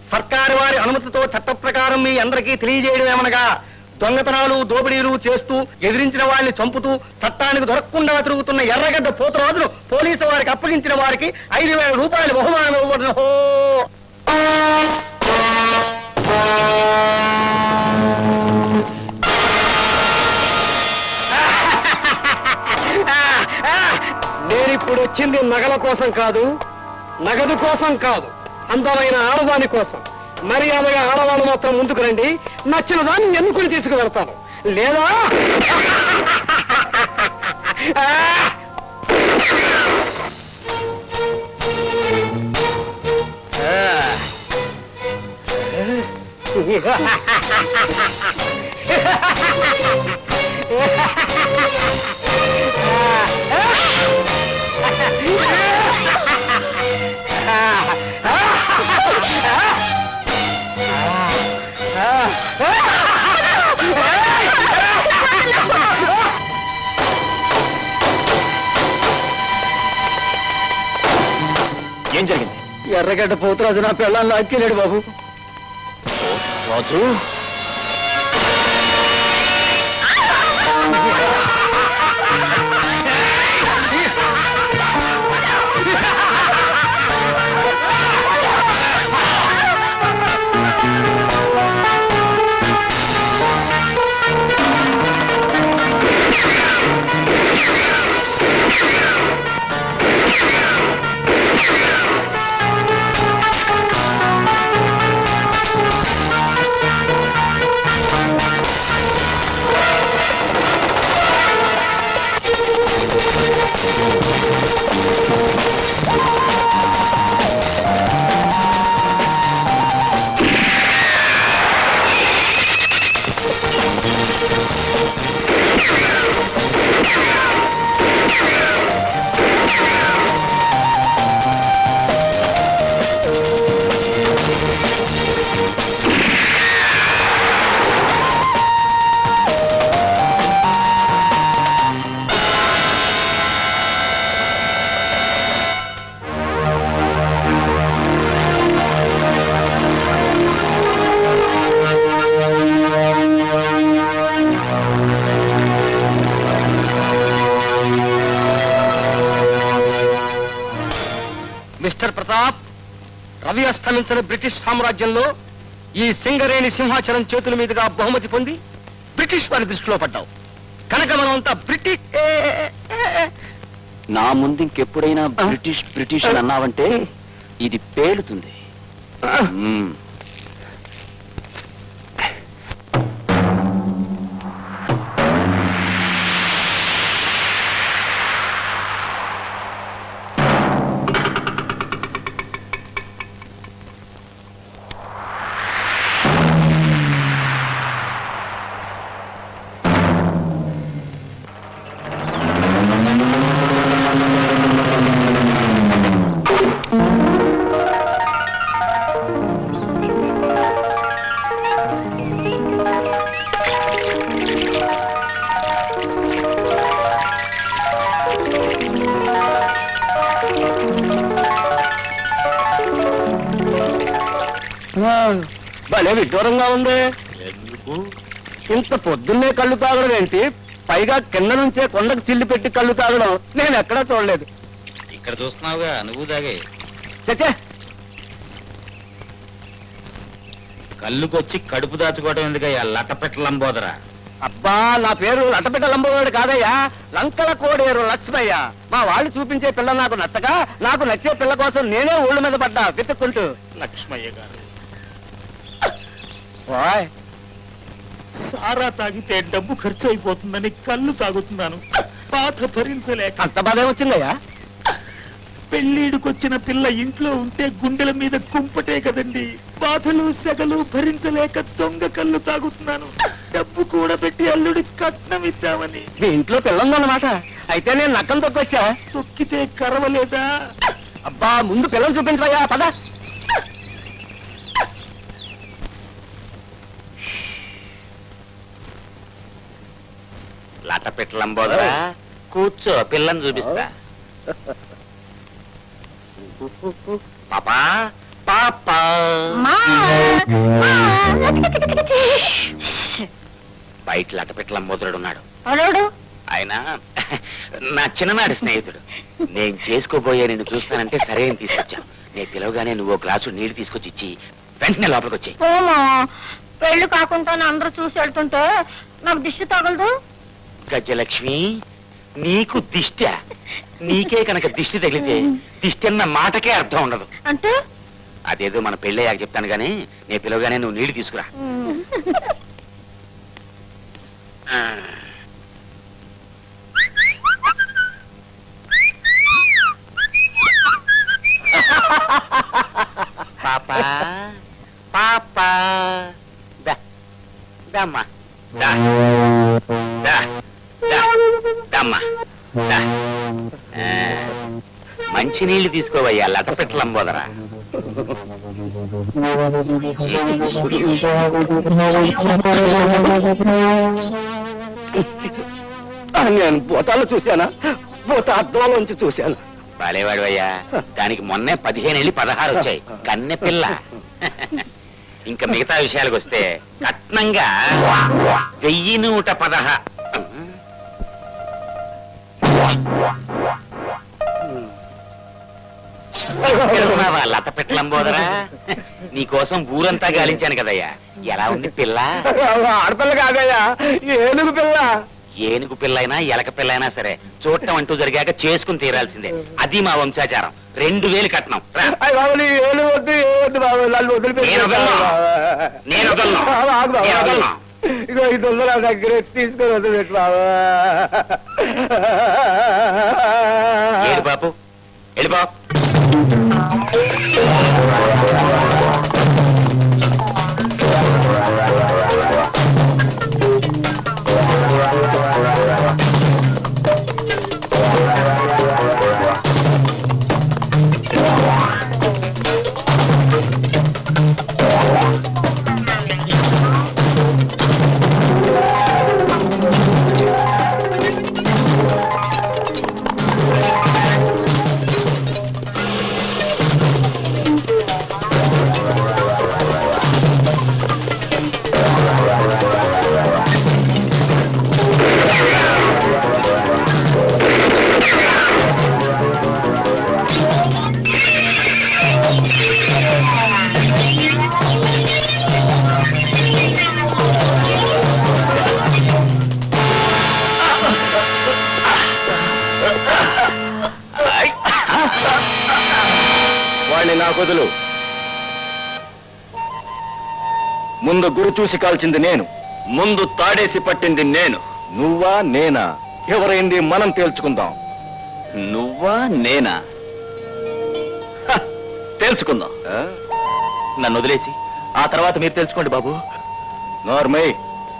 సర్కారు వారి అనుమతితో చట్ట ప్రకారం మీ అందరికీ తెలియజేయడం ఏమనగా దొంగతనాలు దోపిడీలు చేస్తూ ఎదిరించిన వాళ్ళని చంపుతూ చట్టానికి దొరకకుండా తిరుగుతున్న ఎర్రగడ్డ పోతరాజును పోలీసు వారికి అప్పగించిన వారికి ఐదు వేల రూపాయలు బహుమానం ఇవ్వబడిన హో నేనిప్పుడు వచ్చింది నగల కోసం కాదు నగదు కోసం కాదు అందమైన ఆడదాని కోసం మర్యాదగా ఆడవాళ్ళు మాత్రం ముందుకు రండి నచ్చిన దాన్ని ఎన్నుకుని తీసుకువెళ్తాను లేదా ఏం జరిగింది ఎర్రగడ్డ పోతురాజు నా పిల్లల్ని అక్కిలేడు బాబు రాజు మిస్టర్ ప్రతాప్ రవి అస్తమించిన బ్రిటిష్ సామ్రాజ్యంలో ఈ సింగరేణి సింహాచలం చేతుల మీదుగా బహుమతి పొంది బ్రిటిష్ వారి దృష్టిలో పడ్డావు కనుక మనమంతా బ్రిటిష్ ఏ, ఏ, ఏ, నా ముందు ఇంకెప్పుడైనా బ్రిటిష్ బ్రిటిష్ అని అన్నావంటే ఇది పేలుతుంది మ్మ్. భలే విడ్డూరంగా ఉంది ఇంత పొద్దున్నే కళ్ళు తాగడం ఏంటి పైగా కింద నుంచే కొండకు చిల్లు పెట్టి కళ్ళు తాగడం నేను ఎక్కడా చూడలేదు ఇక్కడ చూస్తున్నావుగా నువ్వు దాగే చచ్చే కళ్ళుకొచ్చి కడుపు దాచుకోవడం ఎందుకయ్యా లటపెట్టలంబోదరా అబ్బా నా పేరు లటపిట లంబోడు కాదయ్యా లంకల కోడేరు లక్ష్మయ్య మా వాళ్ళు చూపించే పిల్ల నాకు నచ్చక నాకు నచ్చే పిల్ల కోసం నేనే ఊళ్ళ మీద పడ్డా వెతుక్కుంటూ లక్ష్మయ్య గారు ఓయ్ సారా తాగితే డబ్బు ఖర్చు అయిపోతుందని కళ్ళు తాగుతున్నాను బాధ భరించలేక అంత బాధ వచ్చిందయ్యా పెళ్ళీడుకొచ్చిన పిల్ల ఇంట్లో ఉంటే గుండెల మీద కుంపటే కదండి బాధలు సెగలు భరించలేక దొంగ కళ్ళు తాగుతున్నాను డబ్బు కూడా పెట్టి అల్లుడి కట్నం ఇద్దామని మీ ఇంట్లో పిల్ల ఉందన్నమాట అయితే నేను నక్కలు తొక్కొచ్చా తొక్కితే కరవలేదా అబ్బా ముందు పిల్లలు చూపించవయ్యా పద లటపెట్టలంబోదరా కూర్చో పిల్లని చూపిస్తా పాపా పాపా మా మా. బయట లటపెట్ల ముద్రుడున్నాడు ఎవడు ఆయన నా చిన్ననాటి స్నేహితుడు నేను చేసుకోబోయే నిన్ను చూస్తానంటే సరే అని తీసుకొచ్చాను నేను పిలవగానే నువ్వు ఓ గ్లాసు నీళ్లు తీసుకొచ్చి ఇచ్చి వెంటనే లోపలికి వచ్చాయి ఓమా పెళ్లి కాకుండా అందరూ చూసి వెళ్తుంటే నాకు దిష్టి తగలదు గజలక్ష్మి నీకు దిష్ట నీకే కనుక దిష్టి తగిలితే దిష్టి అన్న మాటకే అర్థం ఉండదు అంటే అదేదో మన పెళ్ళయ్యాక చెప్తాను గానీ నేను పిలవగానే నువ్వు నీళ్లు తీసుకురా ఆ. పాపా పాపా దా దమ్మా దా దా దా దమ్మా దా ఆ, మంచినీళ్ళు తీసుకోవయ్యా లటపెట్టలంబోదరా నేను భూతాలు చూశానా భూత అద్దంలోంచి చూశాను బాలేవాడివయ్యా దానికి మొన్నే పదిహేను వెళ్ళి పదహారు వచ్చాయి కన్నె పిల్ల ఇంకా మిగతా విషయాలకు వస్తే కట్నంగా వెయ్యి నూట పదహ ఎక్కడున్నావా లత పెట్టలంబోదరా నీకోసం ఊరంతా గాలించాను కదయ్యా ఎలా ఉంది పిల్ల ఆడపిల్ల కాదయ్యా ఏనుగు పిల్ల ఏనుగు పిల్లైనా ఎలక పిల్లైనా సరే చూడటం అంటూ జరిగాక చేసుకుని తీరాల్సిందే అది మా వంశాచారం రెండు వేలు కట్నం రా. అయ్య బాబు నీ ఏనుగు వద్దు ఏ వద్దు బాబు నన్ను వదిలిపెట్టు నేను వదలను. నేను వదలను. బాబు, ఆగు బాబు, నేను ఆగు. వదలను. ఇగో ఈ దొంగ నా దగ్గర తీసుకొని వదిలిపెట్టు బాబు ఏడు బాపు ఏడు బాపు వాడిని నా కొదులు ముందు గురి చూసి కాల్చింది నేను ముందు తాడేసి పట్టింది నేను నువ్వా నేనా ఎవరైంది మనం తేల్చుకుందాం నువ్వా నేనా హ, తేల్చుకుందాం నన్ను వదిలేసి ఆ తర్వాత మీరు తెలుసుకోండి బాబు నార్మై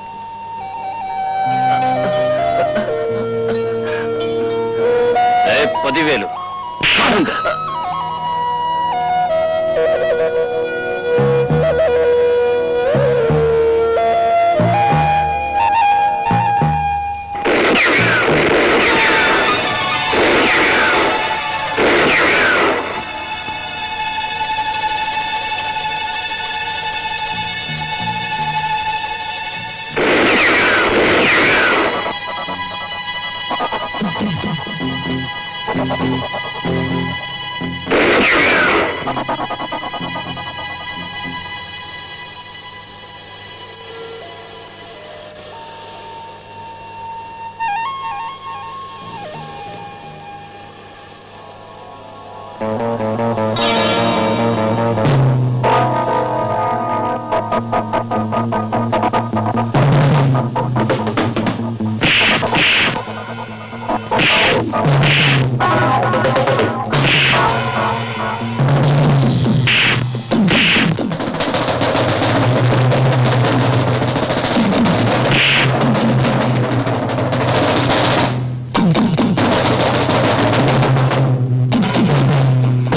పదివేలు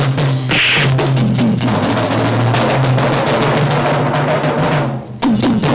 ఆ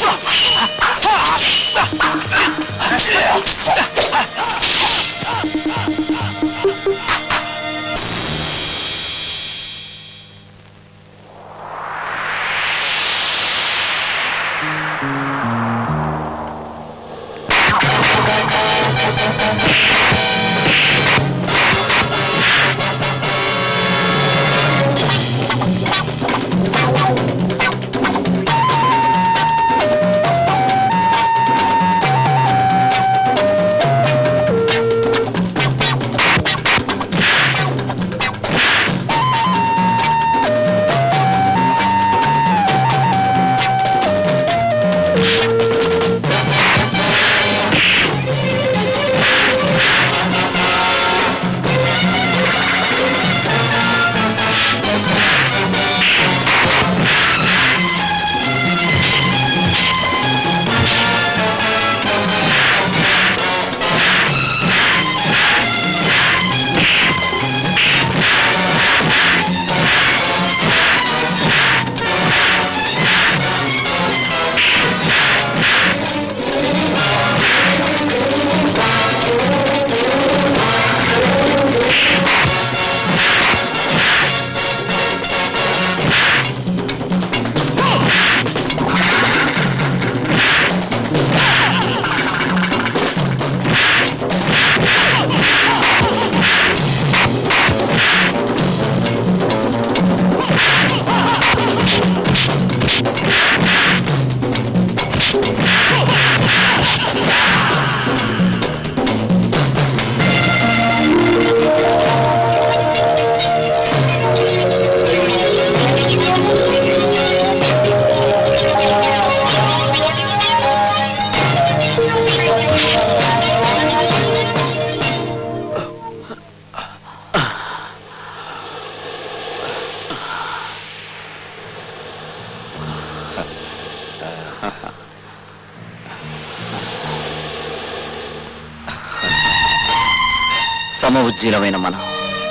సమఉజ్జీలమైన మనం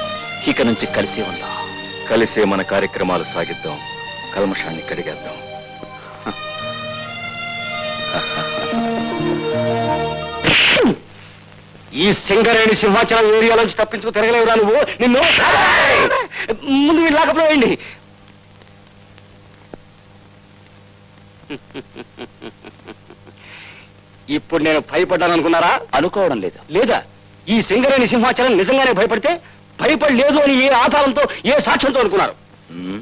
ఇక నుంచి కలిసి ఉందాం కలిసే మన కార్యక్రమాలు సాగిద్దాం కల్మషాన్ని కడిగేద్దాం ఈ సింగరేణి సింహాచలం ఏరియాలోంచి తప్పించుకు తిరగలేవురా నువ్వు నిన్ను ముందు వీళ్ళు లాకప్లో వేయండి ఇప్పుడు నేను భయపడ్డాను అనుకున్నారా అనుకోవడం లేదు లేదా ఈ సింగరేణి సింహాచలం నిజంగానే భయపడితే భయపడలేదు అని ఏ ఆధారంతో ఏ సాక్ష్యంతో అనుకున్నారు ఉమ్,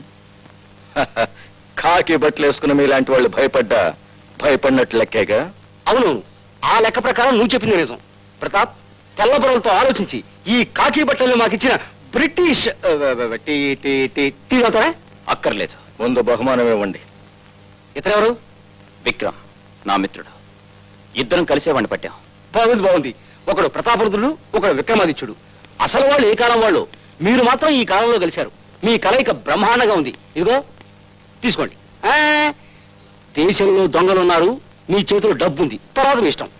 కాకి బట్టలు వేసుకున్న మీలాంటి వాళ్ళు భయపడ్డా భయపడినట్లు లెక్కేగా అవును ఆ లెక్క ప్రకారం నువ్వు చెప్పింది నిజం ప్రతాప్ తెల్లబొరలతో ఆలోచించి ఈ కాకి బట్టలు మాకు ఇచ్చిన బ్రిటిష్ ఆ, టీ టీ టీ టీ తాగుతారా అక్కర్లేదు ముందు బహుమానం ఇవ్వండి ఇతరెవరు విక్రమ్ నా మిత్రుడు ఇద్దరం కలిసే వండి పట్టాం బాగుంది బాగుంది ఒకడు ప్రతాపరుదుడు ఒకడు విక్రమాదిత్యుడు అసలు వాళ్ళు ఏ కాలం వాళ్ళు మీరు మాత్రం ఈ కాలంలో కలిశారు మీ కలయిక బ్రహ్మాండంగా ఉంది ఇదిగో తీసుకోండి ఆ, దేశంలో దొంగలు ఉన్నారు మీ చేతిలో డబ్బు ఉంది తర్వాత మీ ఇష్టం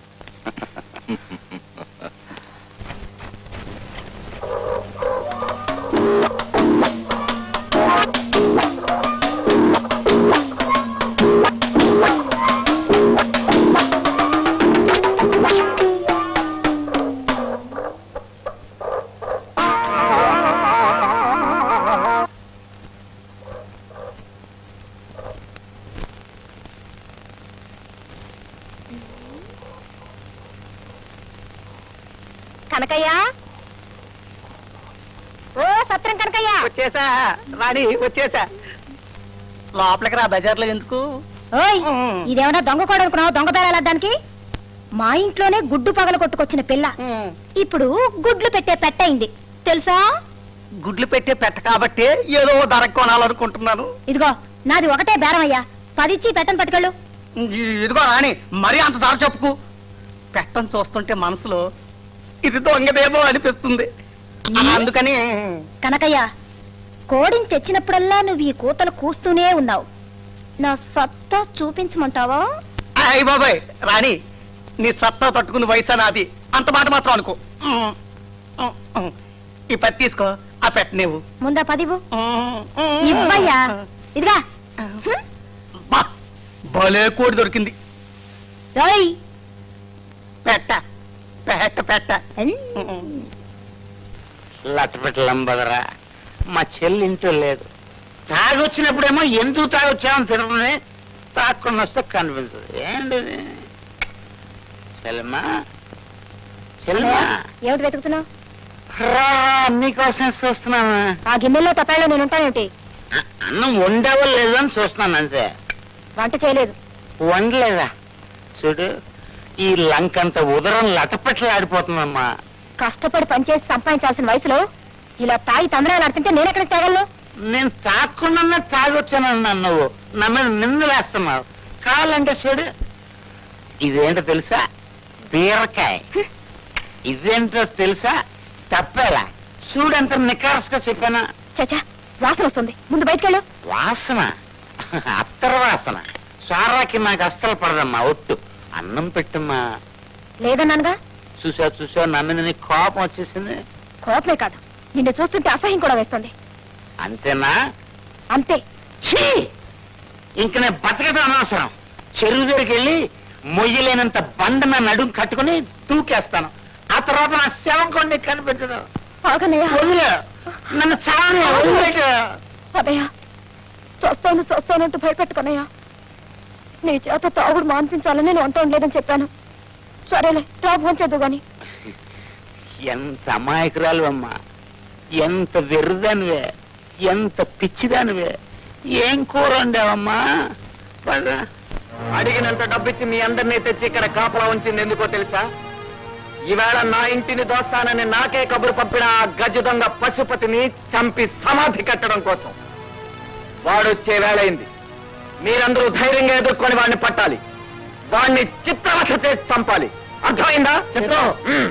కనకయ్య ఓ సత్రం కనకయ్య వచ్చేసా రాణి వచ్చేసా లోపలికి రా బజార్లో ఎందుకు ఓయ్ ఇదేమన్నా దొంగ కూడా అనుకున్నావు దొంగ బేరాలు దానికి మా ఇంట్లోనే గుడ్డు పగల కొట్టుకొచ్చిన పిల్ల ఇప్పుడు గుడ్లు పెట్టే పెట్టయింది తెలుసా గుడ్లు పెట్టే పెట్ట కాబట్టి ఏదో ధర కొనాలనుకుంటున్నాను ఇదిగో నాది ఒకటే బేరం అయ్యా పదిచ్చి పెట్టని పట్టుకెళ్ళు ఇ- ఇదిగో రాణి మరీ అంత ధర చెప్పుకు పెట్టని చూస్తుంటే మనసులో ఇది దొంగదేమో అనిపిస్తుంది అందుకని కనకయ్య కోడిని తెచ్చినప్పుడల్లా నువ్వు ఈ కూతలు కూస్తూనే ఉన్నావు నా సత్తా చూపించమంటావా అయ్య బాబాయ్ రాణి నీ సత్తా తట్టుకుని వయసు నాది అంత మాట మాత్రం అనుకో ఉమ్, ఉమ్, ఉమ్. ఈ పత్తి తీసుకో ఆ పెట్ట నీవు ముందా పదివు ఉమ్, ఉమ్. ఇవ్వయ్యా ఇదిగా హ్మ్. బా భలే కోడి దొరికింది ఓయ్ పెట్ట పెట్ట పెట్ట లట్టపెట్టలంబదరా మా చెల్లి ఇంట్లో లేదు తాగొచ్చినప్పుడేమో ఎందుకు తాగొచ్చామని తిరుగుతుంది తాకుండా వస్తే కనిపించదు ఏంటిది సెలమా సెలమా ఏమిటి వెతుకుతున్నావు రా నీకోసం చూస్తున్నాను ఆ గిన్నెల్లో తపాలో నేను ఉంటానేమిటి అ- అన్నం వండేవో లేదో అని చూస్తున్నాను అంతే వంట చేయలేదు వండలేదా చూడు ఈ లంకంత ఉదరం లటపెట్టలాడిపోతుందమ్మా కష్టపడి పనిచేసి సంపాదించాల్సిన వయసులో ఇలా తాగి తందరాలు ఆడుతుంటే నేను ఎక్కడ తేగలను నేను తాకుండా తాగొచ్చానన్నాను నువ్వు నా మీద నిందలేస్తున్నావు కావాలంటే చూడు ఇదేంటో తెలుసా బీరకాయ ఇదేంటో తెలుసా తప్పేలా చూడంత నికార్స్గా చెప్పానా చచ్చా వాసన వస్తుంది ముందు బయటకెళ్ళు వాసన అత్తర వాసన సారాకి నాకు అస్సలు పడదమ్మా ఒట్టు అన్నం పెట్టమ్మా లేదన్నానుగా చూసా చూసా నా మీద నీకు కోపం వచ్చేసింది కోపమే కాదు నిన్ను చూస్తుంటే అసహ్యం కూడా వేస్తుంది అంతేనా అంతే ఛీ! ఇంక నేను బతకడం అనవసరం చెరువు దగ్గరికి వెళ్ళి మొయ్యలేనంత బండ నా నడుం కట్టుకుని తూకేస్తాను ఆ తర్వాత నా శవం కొన్ని కనిపెట్టదు ఆగనయ్య వదిలే నన్ను చాలా వదిలేట అదయ్యా చస్తాను చస్తానంటూ భయపెట్టుకున్నయ్యా నీ చేత తాగుడు మాన్పించాలని నేను వంట లేదని చెప్పాను సరేలే రా భోంచేద్దు గాని ఎంత అమాయకురాలు అమ్మా ఎంత వెర్రదానివే ఎంత పిచ్చిదానివే ఏం కూర వండావమ్మా పద. అడిగినంత డబ్బిచ్చి మీ అందరినీ తెచ్చి ఇక్కడ కాపలా ఉంచింది ఎందుకో తెలుసా ఈవేళ నా ఇంటిని దోస్తానని నాకే కబురు పంపిన ఆ గజ దొంగ పశుపతిని చంపి సమాధి కట్టడం కోసం వాడొచ్చే వేళయింది మీరందరూ ధైర్యంగా ఎదుర్కొని వాడిని పట్టాలి వాడిని చిత్తవశ చేసి చంపాలి అర్థమైందా చిత్రం మ్మ్.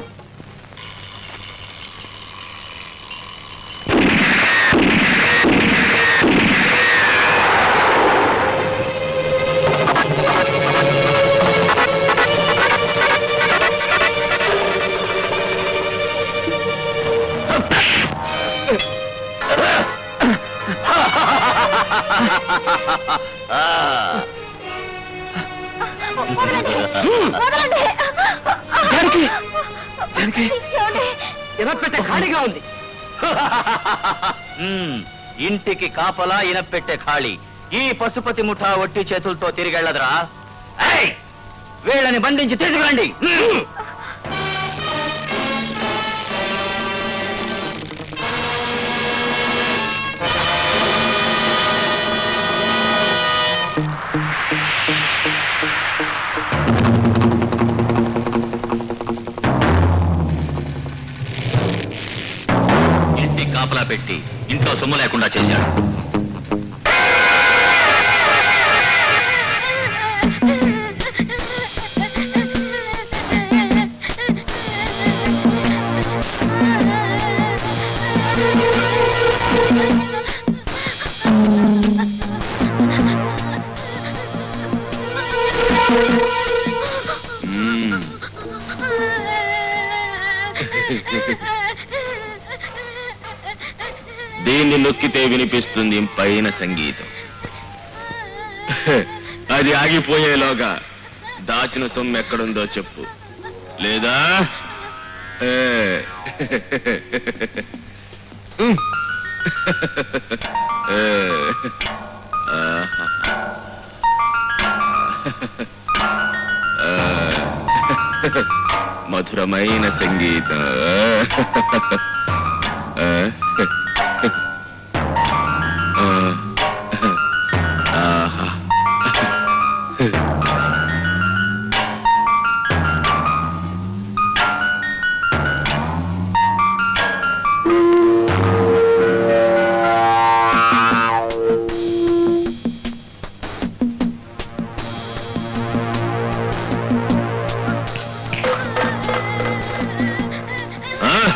ఇనప్పెట్టె ఖాళీగా ఉంది ఇంటికి కాపలా ఇనపెట్టే ఖాళీ ఈ పశుపతి ముఠా వట్టి చేతులతో తిరిగెళ్ళదురా ఏయ్! వీళ్ళని బంధించి తీసుకురండి హ్మ్. ఇంటి కాపలా పెట్టి ఇంట్లో సొమ్ము లేకుండా చేశాడు దీన్ని నొక్కితే వినిపిస్తుంది పైన సంగీతం అది ఆగిపోయేలోగా దాచిన సొమ్ము ఎక్కడుందో చెప్పు లేదా ఏ. ఉమ్. ఏ. ఆహా. ఆ. మధురమైన సంగీతం ఆ. ఆహా. ఆ?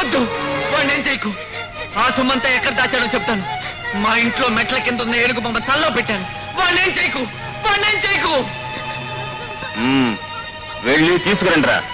వద్దు వాడిని ఏం చేయకు ఆ సొమ్మంతా ఎక్కడ దాచాడో చెప్తాను మా ఇంట్లో మెట్ల కింద ఉన్న ఏనుగు బొమ్మ తల్లో పెట్టాను వాడిని ఏం చేయకు వాడిని ఏం చేయకు మ్మ్. వెళ్ళి తీసుకురండి రా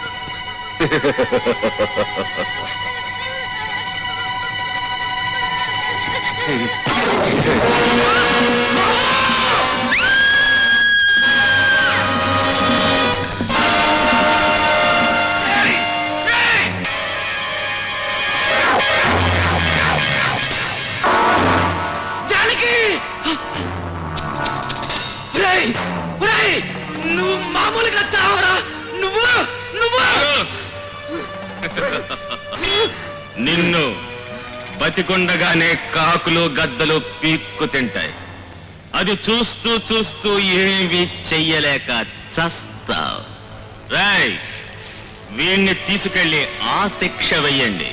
జానకి ఒరేయ్! ఒరేయ్! నువ్వు మామూలుగా చావరా నువ్వు నువ్వు నిన్ను బతికుండగానే కాకులు గద్దలు పీక్కు తింటాయి అది చూస్తూ చూస్తూ ఏమీ చెయ్యలేక చస్తావు రాయ్ వీణ్ణి తీసుకెళ్లి ఆ శిక్ష వెయ్యండి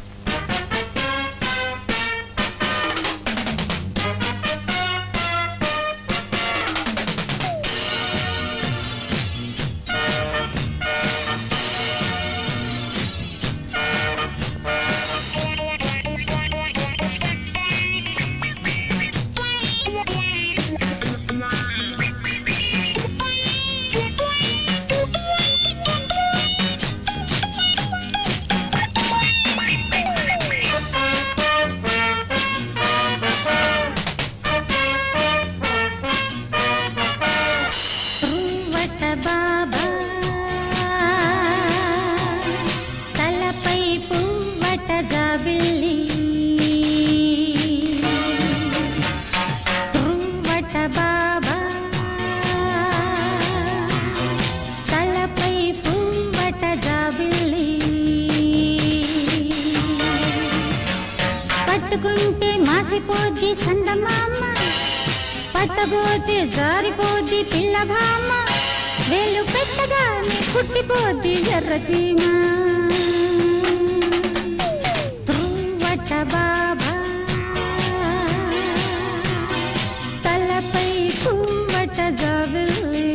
వట బాబా తలపై పువ్వట జాబిల్లి ధ్రువట బాబా తలపై పువ్వట జాబిల్లి పట్టుకుంటే మాసిపోద్ది సందమామ పట్టబోతే జారిపోద్ది పిల్ల భామ వేలు పెట్టగానే పుట్టిపోద్ది ఎర్ర చీమ ధ్రువట బాబా తలపై పువ్వట జాబిల్లి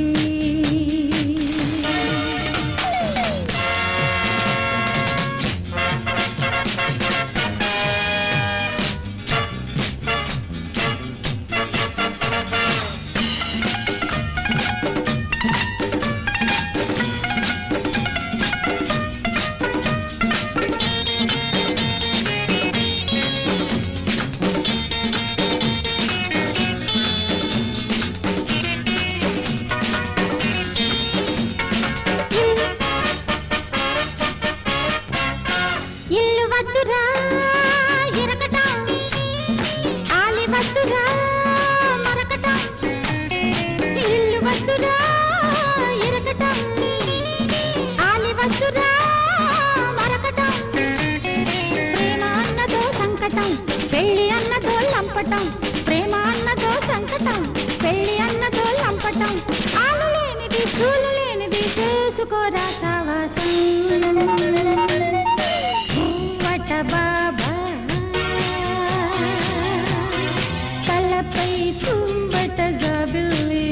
ఇల్లు వద్దురా ఇరకటం ఆలి వద్దురా మరకటం ఇల్లు వద్దురా ఇరకటం ఆలి వద్దురా మరకటం ప్రేమ అన్నదో సంకటం పెళ్లి అన్నదో లంపటం ప్రేమ అన్నదో సంకటం పెళ్లి అన్నదో లంపటం ఆలు లేనిది చూలు లేనిది చేసుకోరా సావాసం వట బాబా తలపై కుంబట జాబిల్లి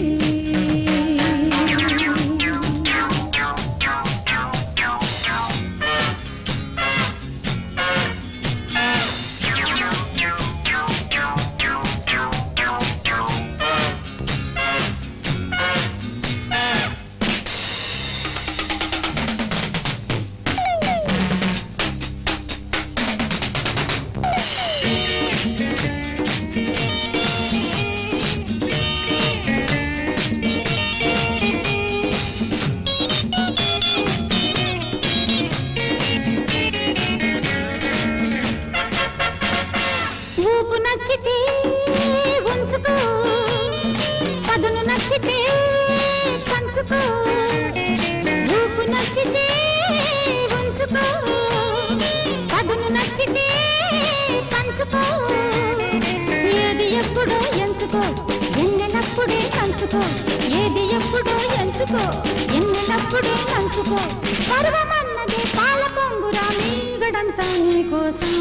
ఊపు నచ్చితే ఉంచుకో పదును నచ్చితే పంచుకో ఊపు నచ్చితే ఉంచుకో పదును నచ్చితే పంచుకో ఏది ఎప్పుడో ఎంచుకో ఎన్నెలప్పుడే పంచుకో ఏది ఎప్పుడో ఎంచుకో ఎన్నెలప్పుడే పంచుకో పర్వమన్నదే పాల పొంగురా మీగడంతా నీకోసం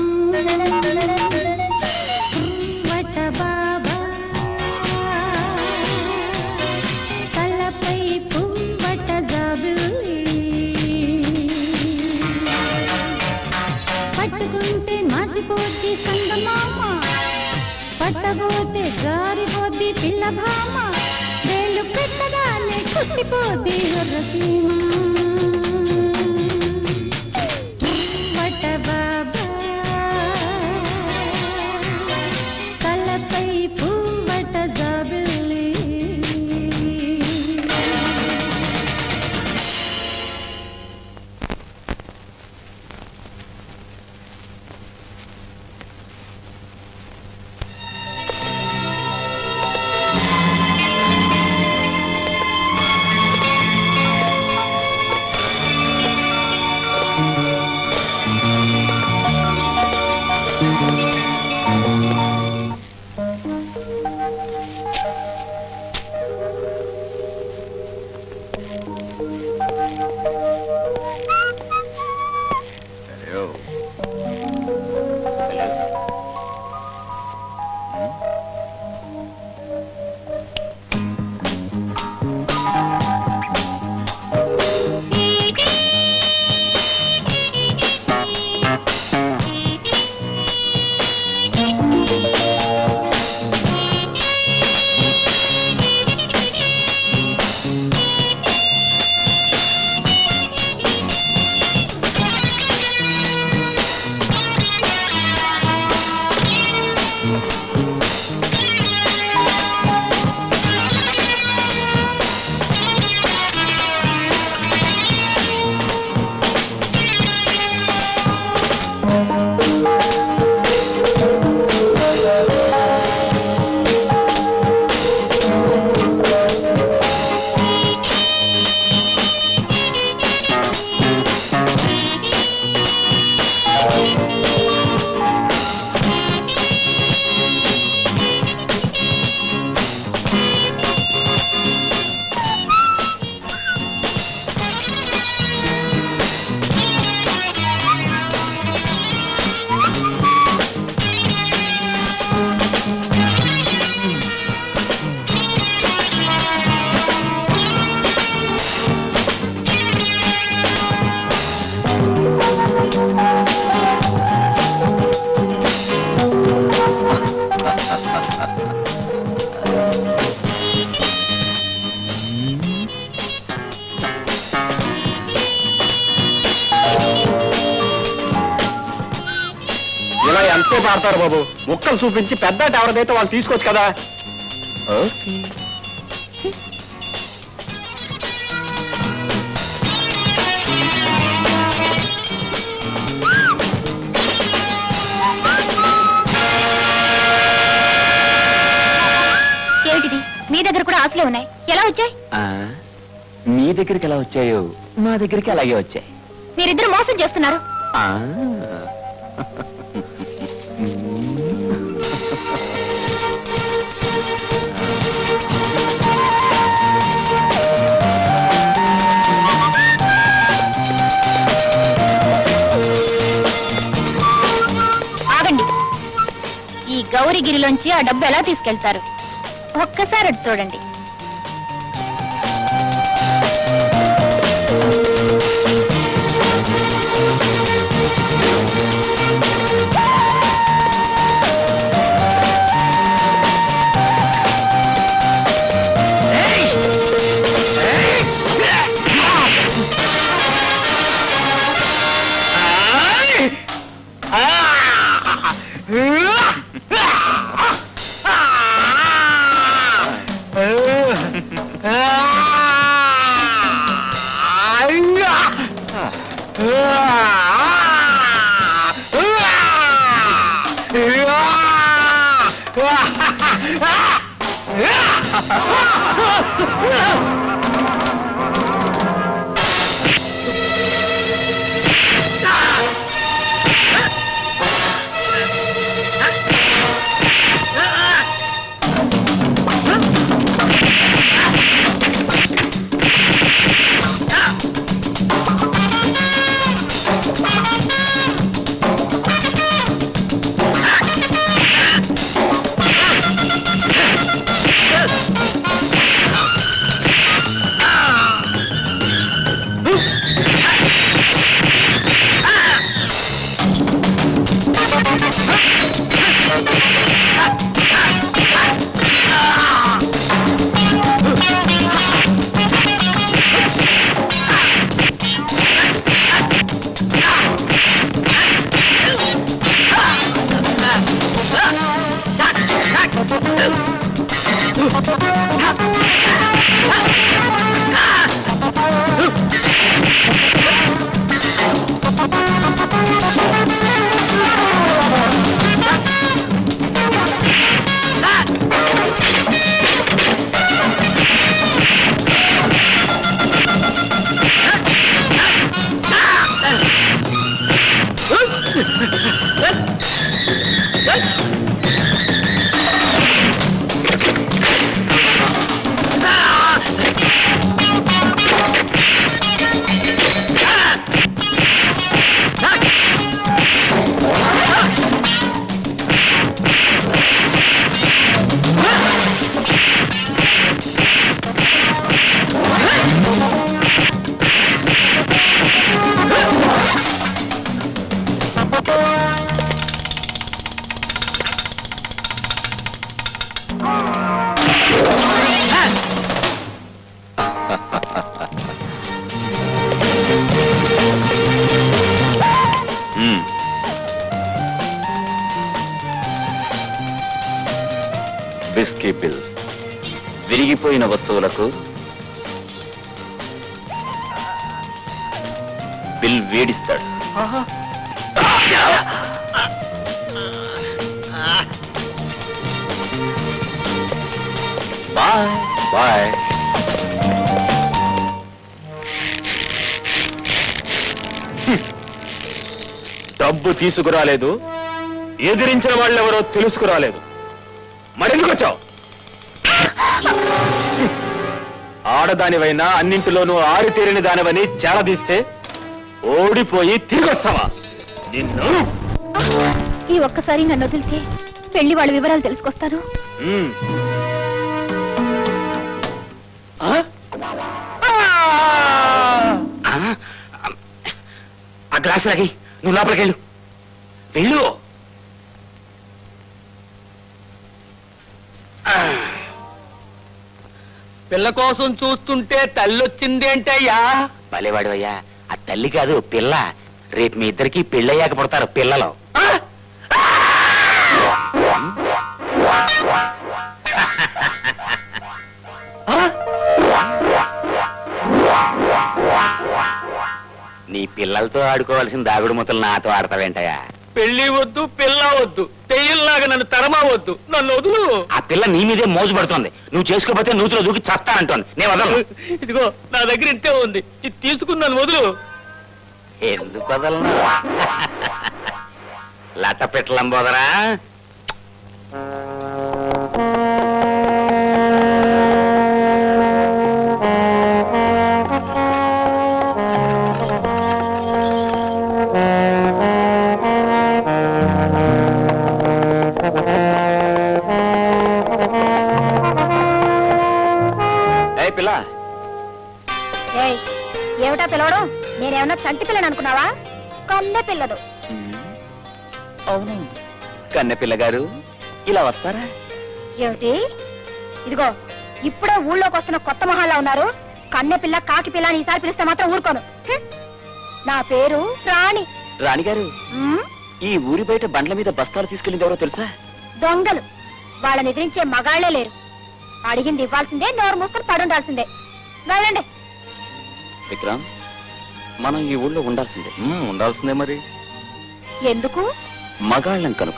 వట బాబా తలపై పువ్వట జాబిల్లి బుద్ధి సంగమామ పట్టబోతే జారిపోద్ది పిల్ల భామ వేలు పెట్టగానే కుట్టిపోద్ది ఎర్రసీమ వట బాబా తలపై పూవట జాబిల్లి ఇలా ఎంతసేపు ఆడతారు బాబు ముక్కలు చూపించి పెద్ద ఎవరిదైతే వాళ్ళు తీసుకోవచ్చు కదా ఏమిటిది మీ దగ్గర కూడా ఆశలే ఉన్నాయి ఎలా వచ్చాయి మీ దగ్గరికి ఎలా వచ్చాయో మా దగ్గరికి అలాగే వచ్చాయి మీరిద్దరు మోసం చేస్తున్నారు ఆ. ఆగండి ఈ గౌరిగిరిలోంచి ఆ డబ్బు ఎలా తీసుకెళ్తారు ఒక్కసారి అటు చూడండి ఆ బిల్ విరిగిపోయిన వస్తువులకు బిల్ వేడిస్తాడు బాయ్ బాయ్ డబ్బు తీసుకురాలేదు ఎదిరించిన వాళ్ళెవరో తెలుసుకురాలేదు మరెందుకు వచ్చావు ఆడదానివైనా అన్నింటిలోనూ ఆరితేరిన దానివని చేరదీస్తే ఓడిపోయి తిరిగి వస్తావా నిన్ను ఈ ఒక్కసారి నన్ను వదిలితే పెళ్లి వాళ్ళ వివరాలు తెలుసుకొస్తాను మ్మ్. ఆ? ఆ, ఆ గ్లాస్ లాగి నువ్వు లోపలికి వెళ్ళు వెళ్ళు పిల్ల కోసం చూస్తుంటే తల్లొచ్చింది అంటే అయ్యా భలేవాడు ఆ తల్లి కాదు పిల్ల రేపు మీ ఇద్దరికి పెళ్ళయ్యాక పుడతారు పిల్లలు నీ పిల్లలతో ఆడుకోవాల్సిన దాగుడు ముతలు నాతో ఆడతావేంటయ్యా పెళ్లి వద్దు పిల్ల వద్దు తెయ్యల్లాగా నన్ను తరమా వద్దు నన్ను వదులు ఆ పిల్ల నీ మీదే మోజు పడుతోంది నువ్వు చేసుకోకపోతే నూతిలో దూకి చస్తానంటోంది నేను వదలను ఇదిగో నా దగ్గర ఇంతే ఉంది ఇది తీసుకున్నాను వదులు ఎందుకు వదలను లత పెట్టలంబోదరా ఏ పిల్ల ఏయ్ ఏమిటా పిలవడం నేనేమన్నా చంటి పిల్లని అనుకున్నావా కన్నె పిల్లడు అవును కన్నె పిల్లగారు ఇలా వస్తారా ఏమిటి ఇదిగో ఇప్పుడే ఊళ్ళోకి వస్తున్న కొత్త మహాల్లో ఉన్నారు కన్నె పిల్ల కాకి పిల్ల అని ఈసారి పిలిస్తే మాత్రం ఊరుకోను హ్మ్. నా పేరు రాణి రాణిగారు హ్మ్? ఈ ఊరి బయట బండ్ల మీద బస్తాలు తీసుకెళ్ళింది ఎవరో తెలుసా దొంగలు వాళ్ళని ఎదిరించే మగాళ్లే లేరు అడిగింది ఇవ్వాల్సిందే నోరు మూసుకొని పడుండాల్సిందే వెళ్ళండి విక్రమ్ మనం ఈ ఊళ్ళో ఉండాల్సిందే ఉండాల్సిందే మరి ఎందుకు మగాళ్ళం కనుక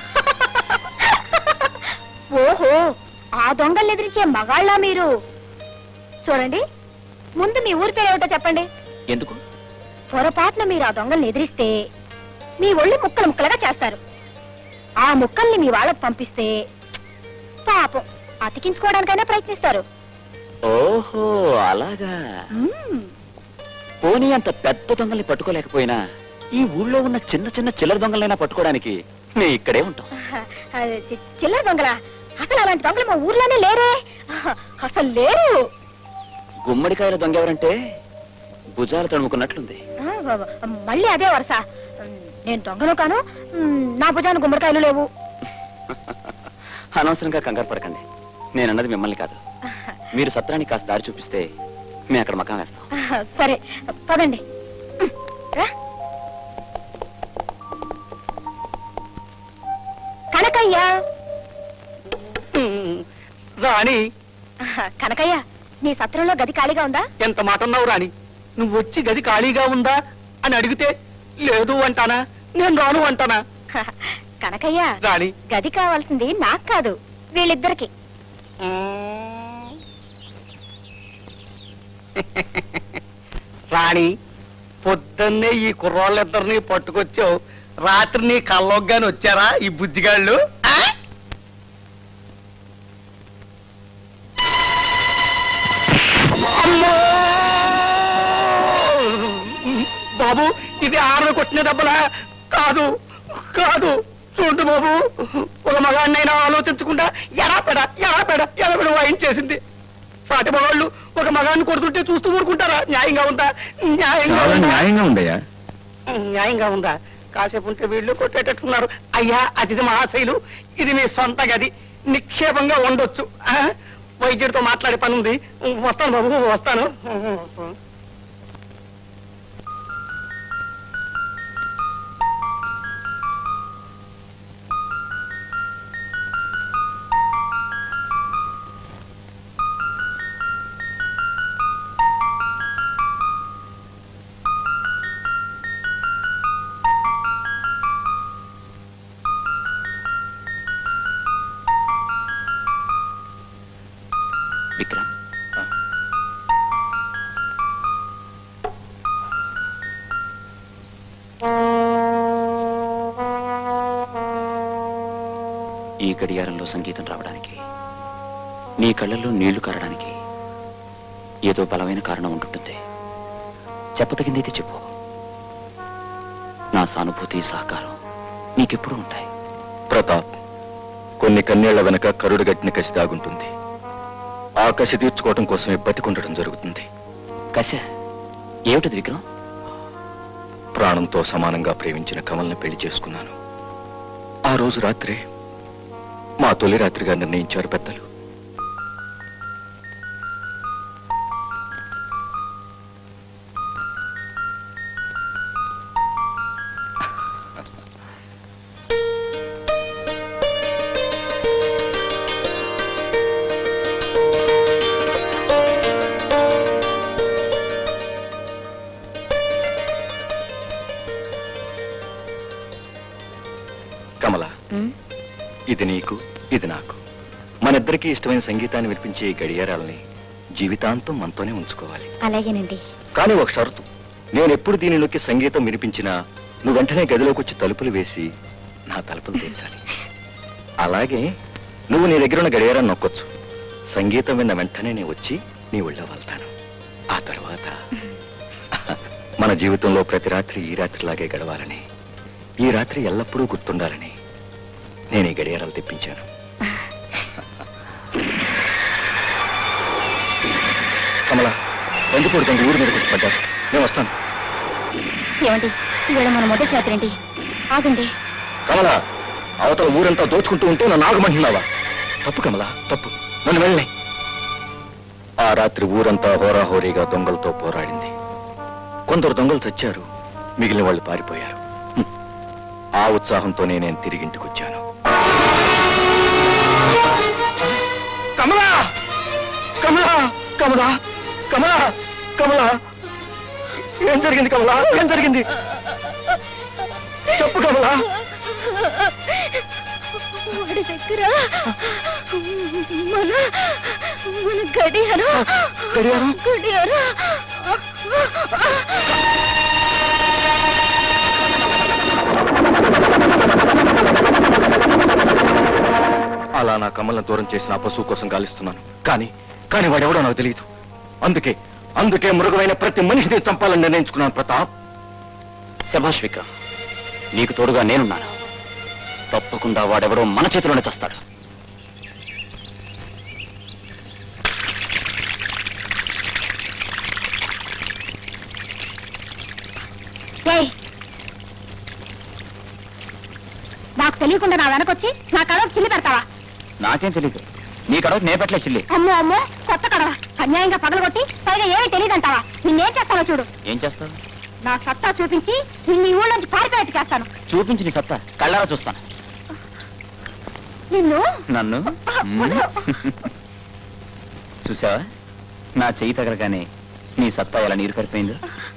ఓహో ఆ దొంగల్ని ఎదిరించే మగాళ్ళ మీరు చూడండి ముందు మీ ఊరి పేరు ఏమిటో చెప్పండి ఎందుకు పొరపాటున మీరు ఆ దొంగల్ని ఎదిరిస్తే మీ ఒళ్ళు ముక్కలు ముక్కలుగా చేస్తారు ఆ ముక్కల్ని మీ వాళ్ళకు పంపిస్తే పాపం అతికించుకోవడానికైనా ప్రయత్నిస్తారు ఓహో అలాగా మ్మ్. పోనీ అంత పెద్ద దొంగల్ని పట్టుకోలేకపోయినా ఈ ఊళ్ళో ఉన్న చిన్న చిన్న చిల్లర దొంగలైనా పట్టుకోవడానికి మేము ఇక్కడే ఉంటాం అది చి- చిల్లర దొంగలా అసలు అలాంటి దొంగలు మా ఊర్లోనే లేరే అసలు లేరు గుమ్మడికాయల దొంగ ఎవరంటే భుజాలు తడుముకున్నట్లుంది ఆ, వ- వ- మళ్ళీ అదే వరస నేను దొంగను కాను మ్, నా భుజాన గుమ్మడికాయలు లేవు అనవసరంగా కంగారు పడకండి నేనన్నది మిమ్మల్ని కాదు మీరు సత్రానికి కాస్త దారి చూపిస్తే మేము అక్కడ మకాం వేస్తాం సరే పదండి మ్, రా. కనకయ్య రాణి కనకయ్య నీ సత్రంలో గది ఖాళీగా ఉందా ఎంత మాట అన్నావు రాణి నువ్వు వచ్చి గది ఖాళీగా ఉందా అని అడిగితే లేదు అంటానా నేను రాను అంటానా కనకయ్య రాణి గది కావాల్సింది నాకు కాదు వీళ్ళిద్దరికి రాణి పొద్దున్నే ఈ కుర్రాళ్ళిద్దరిని పట్టుకొచ్చావు రాత్రి నీ కల్లోగ్గాని వచ్చారా ఈ బుజ్జిగాళ్ళు ఆ? అమ్మో! బాబు ఇది ఆరు కొట్టిన దెబ్బలా కాదు కాదు చూడు బాబు ఒక మగాడినైనా ఆలోచించకుండా ఎలా పెడ ఎలా పెడ ఎలా పెడ వాయించేసింది సాటి మగాళ్ళు ఒక మగాడిని కొడుతుంటే చూస్తూ ఊరుకుంటారా న్యాయంగా ఉందా న్యాయంగా ఉందా? న్యాయంగా ఉండయా న్యాయంగా ఉందా కాసేపు ఉంటే వీళ్ళు కొట్టేటట్టున్నారు అయ్యా అతిథి మహాశైలు ఇది మీ సొంత గది నిక్షేపంగా ఉండొచ్చు ఆ? వైద్యుడితో మాట్లాడే పని ఉంది వస్తాను బాబు వస్తాను ఈ గడియారంలో సంగీతం రావడానికి నీ కళ్ళల్లో నీళ్లు కారడానికి ఏదో బలమైన కారణం ఉంటుంటుంది చెప్పదగిందైతే చెప్పు నా సానుభూతి సహకారం నీకెప్పుడు ఉంటాయి ప్రతాప్ కొన్ని కన్నేళ్ల వెనక కరుడు గట్టిన కసి దాగుంటుంది ఆ కసి తీర్చుకోవటం కోసమే బతికుండటం జరుగుతుంది కశ ఏమిటది విక్రమ్ ప్రాణంతో సమానంగా ప్రేమించిన కమల్ని పెళ్లి చేసుకున్నాను ఆ రోజు రాత్రే మా తొలి రాత్రిగా నిర్ణయించారు పెద్దలు కమల ఇది నీకు ఇది నాకు మనిద్దరికీ ఇష్టమైన సంగీతాన్ని వినిపించే ఈ గడియారాలని జీవితాంతం మనతోనే ఉంచుకోవాలి అలాగేనండి కానీ ఒక షరతు నేను ఎప్పుడు దీని నొక్కి సంగీతం వినిపించినా నువ్వు వెంటనే గదిలోకి వచ్చి తలుపులు వేసి నా తలుపులు తెచ్చాలి అలాగే నువ్వు నీ దగ్గర ఉన్న గడియారాన్ని నొక్కొచ్చు సంగీతం విన్న వెంటనే నేను వచ్చి నీ ఒళ్ళో వెళ్తాను ఆ తర్వాత మన జీవితంలో ప్రతి రాత్రి ఈ రాత్రిలాగే గడవాలని ఈ రాత్రి ఎల్లప్పుడూ గుర్తుండాలని నేను ఈ గడియారాలు తెప్పించాను కమల ఎందుకు కొడుతుంది ఊరి మీద కూర్చో పడ్డారు నేను వస్తాను ఏమండి ఇవాళ మన మొదటి రాత్రి అండి ఆగండి కమల అవతల ఊరంతా దోచుకుంటూ ఉంటే నన్ను ఆగమంటున్నావా తప్పు కమల తప్పు నన్ను వెళ్ళే ఆ రాత్రి ఊరంతా హోరాహోరీగా దొంగలతో పోరాడింది కొందరు దొంగలు చచ్చారు మిగిలిన వాళ్ళు పారిపోయారు హ్మ్. ఆ ఉత్సాహంతోనే నేను తిరిగి ఇంటికి వచ్చాను కమలా కమలా కమలా కమలా కమలా ఏం జరిగింది కమలా ఏం జరిగింది చెప్పు కమలా వాడి దగ్గర మన మన గడియారం గడియారం? గడియారం అలా నా కమలను దూరం చేసిన ఆ పశువు కోసం గాలిస్తున్నాను కానీ కానీ వాడెవడో నాకు తెలియదు అందుకే అందుకే మృగమైన ప్రతి మనిషిని చంపాలని నిర్ణయించుకున్నాను ప్రతాప్ శభాష్ విక్రమ్ నీకు తోడుగా నేనున్నాను తప్పకుండా వాడెవడో మన చేతిలోనే చస్తాడు ఏయ్! నాకు తెలియకుండా నా వెనకొచ్చి నా కడవకు చిల్లి పెడతావా నాకేం తెలీదు నీ కడవకి నే పెట్టలే చిల్లి అమ్మో అమ్మో కొత్త కడవ అన్యాయంగా పగలగొట్టి పైగా ఏమీ తెలియదంటావా నిన్నేం చేస్తానో చూడు ఏం చేస్తావు నా సత్తా చూపించి నిన్ను ఈ ఊళ్ళోంచి పారిపోయేట్టు చేస్తాను చూపించి నీ సత్తా కళ్ళారా చూస్తాను నిన్ను నన్ను మ్మ్. చూసావా నా చెయ్యి తగలగానే నీ సత్తా ఎలా నీరు కరిపోయిందో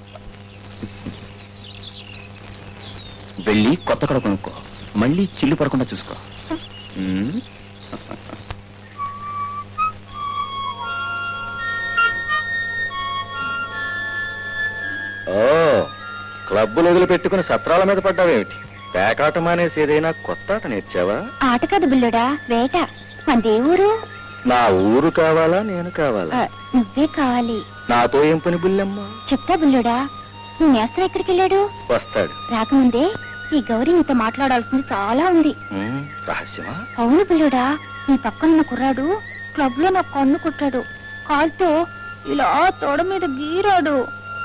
వెళ్ళి కొత్త కడ కొనుక్కో మళ్ళీ చిల్లు పడకుండా చూసుకో మ్మ్. ఓ క్లబ్బులు వదిలిపెట్టుకుని సత్రాల మీద పడ్డావేమిటి పేకాట మానేసి ఏదైనా కొత్త ఆట నేర్చావా ఆట కాదు బిల్లుడా వేట మందే ఊరు నా ఊరు కావాలా నేను కావాలా ఆ, నువ్వే కావాలి నాతో ఏం పని బుల్లెమ్మ చెప్తా బిల్లుడా నీ నేస్తం ఎక్కడికి వెళ్ళాడు వస్తాడు రాకముందే ఈ గౌరీ నీతో మాట్లాడాల్సింది చాలా ఉంది ఉమ్, రహస్యమా అవును పిల్లుడా నీ పక్కనున్న కుర్రాడు క్లబ్ లో నాకు కన్ను కుట్టాడు కాల్తో ఇలా తోడ మీద గీరాడు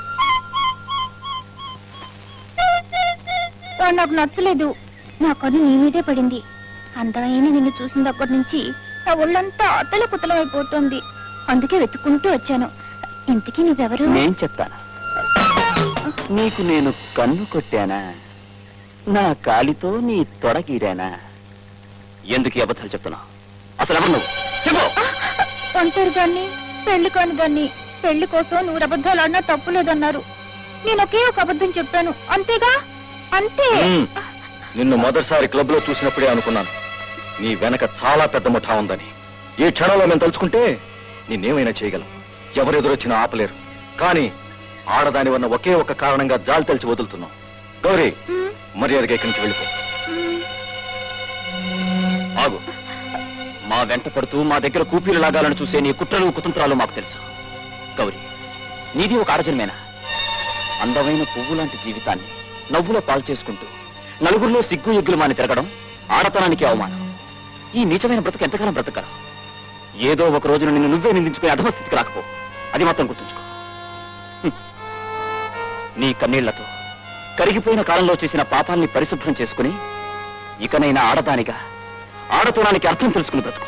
వాడు నాకు నచ్చలేదు నా కన్ను నీ మీదే పడింది అందమైన నిన్ను చూసిన దగ్గర నుంచి నా ఒళ్ళంతా అతల కుతలం అయిపోతుంది అందుకే వెతుక్కుంటూ వచ్చాను ఇంతకీ నువ్వెవరు నేను చెప్తాను నీకు నేను కన్ను కొట్టానా నా కాలితో నీ తొడగీరానా ఎందుకు ఈ అబద్ధాలు చెప్తున్నా అసలు ఎవరు నువ్వు చెప్పు ఒంటరి దాన్ని పెళ్లి కాని దాన్ని పెళ్లి కోసం నువ్వు అబద్ధాలు ఆడినా తప్పు లేదన్నారు నేను ఒకే ఒక అబద్ధం చెప్పాను అంతేగా అంతే ఉమ్, నిన్ను మొదటిసారి క్లబ్ లో చూసినప్పుడే అనుకున్నాను నీ వెనక చాలా పెద్ద ముఠా ఉందని ఈ క్షణంలో మేము తలుచుకుంటే నిన్నేమైనా చేయగలం ఎవరెదురొచ్చినా ఆపలేరు కానీ ఆడదాని వల్ల ఒకే ఒక కారణంగా జాలి తెలిసి వదులుతున్నాం గౌరీ ఉమ్, మర్యాదగా ఇక్కడి నుంచి వెళ్ళిపో ఉమ్. ఆగు మా వెంట పడుతూ మా దగ్గర కూపీలు లాగాలని చూసే నీ కుట్రలు కుతంత్రాలు మాకు తెలుసు గౌరీ నీది ఒక ఆడజన్మేనా అందమైన పువ్వు లాంటి జీవితాన్ని నవ్వులో పాలు చేసుకుంటూ నలుగురిలో సిగ్గు ఎగ్గులు మాని తిరగడం ఆడతనానికి అవమానం ఈ నీచమైన బ్రతుకు ఎంతకాలం బ్రతకడం ఏదో ఒక రోజున నిన్ను నువ్వే నిందించుకునే అధమస్థితికి రాకపో అది మాత్రం గుర్తుంచుకో హ్మ్. నీ కన్నీళ్లతో కరిగిపోయిన కాలంలో చేసిన పాపాల్ని పరిశుభ్రం చేసుకుని ఇకనైనా ఆడదానిగా ఆడతనానికి అర్థం తెలుసుకుని బ్రతుకు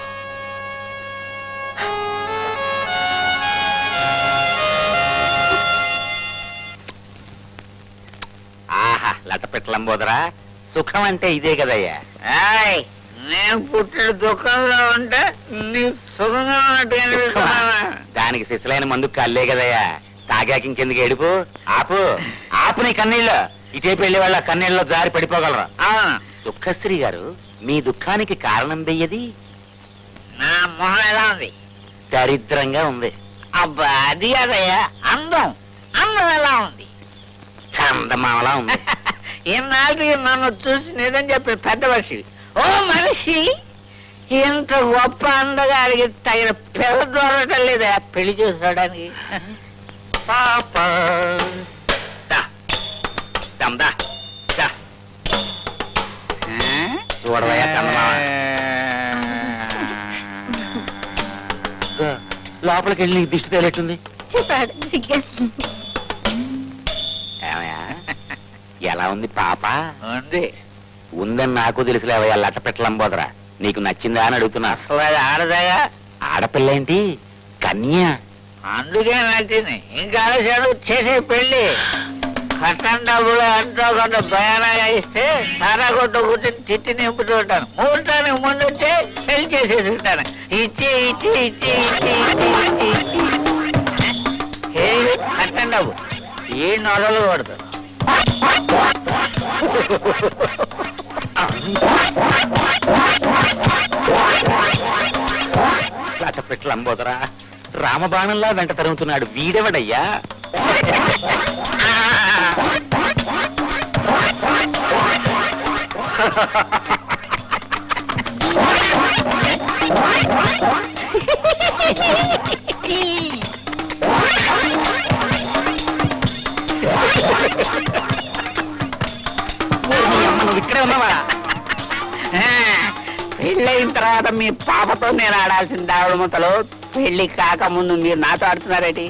ఆహా లటపెట్టలంబోదరా సుఖం అంటే ఇదే కదయ్యా నేను పుట్టిన దుఃఖంలో ఉంటే నీ సుఖంగా సుఖమా? దానికి శిశులైన మందు కల్లే కదయ్యా తాగాక ఇంకెందుకు ఏడుపు ఆపు ఆపు నీ కన్నీళ్ళు ఇటే పెళ్లి వాళ్ళ కన్నీళ్ళలో జారి పడిపోగలరా దుఃఖశ్రీ గారు మీ దుఃఖానికి కారణం దెయ్యది నా మొహం ఎలా ఉంది దరిద్రంగా ఉంది అబ్బా అది అదయ్యా అందం అందం ఎలా ఉంది చందమామలా ఉంది ఇన్నాళ్ళకి నన్ను చూసి నిజం చెప్పిన పెద్ద మనిషి ఓ మనిషి ఇంత గొప్ప అందగాడికి తగిన పిల్ల దొరకటం లేదా పెళ్లి చూసుకోవడానికి పాప దా. దమ్దా. దా. చూడవయ్యా చందమామ దా. లోపలికి వెళ్ళి నీకు దిష్టి తేలేట్టుంది చెప్పాడు సిగ్గేస్తుంది ఏమయ్యా? ఎలా ఉంది పాప ఉంది ఉందని నాకు తెలుసులేవయ్యా లట్ట పెట్టలంబోదరా నీకు నచ్చిందా అని అడుగుతున్నా అసలు అది ఆడదగా ఆడపిల్ల ఏంటి కన్య అందుకే నచ్చింది ఇంకా ఆలస్యాడు చేసే పెళ్లి కట్టం డబ్బులు ఎంతో కొంత భయానగా ఇస్తే సారా కొట్టు కూర్చొని తిట్టి నింపుతూ ఉంటాను ముహూర్తానికి ముందు వచ్చి పెళ్లి చేసేసి ఉంటాను ఇచ్చి ఇచ్చి ఇచ్చి ఇచ్చి ఇచ్చి ఇచ్చి ఇచ్చి ఏ కట్టం డబ్బు ఈ నొదలు కొడతారు లట్ట పెట్టలంబోదరా రామబాణంలా వెంట తరుగుతున్నాడు వీడెవడయ్యా నువ్వు ఇక్కడే ఉన్నావా పెళ్ళయిన తర్వాత మీ పాపతో నేను ఆడాల్సిన దావుడు ముతలు పెళ్లి కాకముందు మీరు నాతో ఆడుతున్నారేటి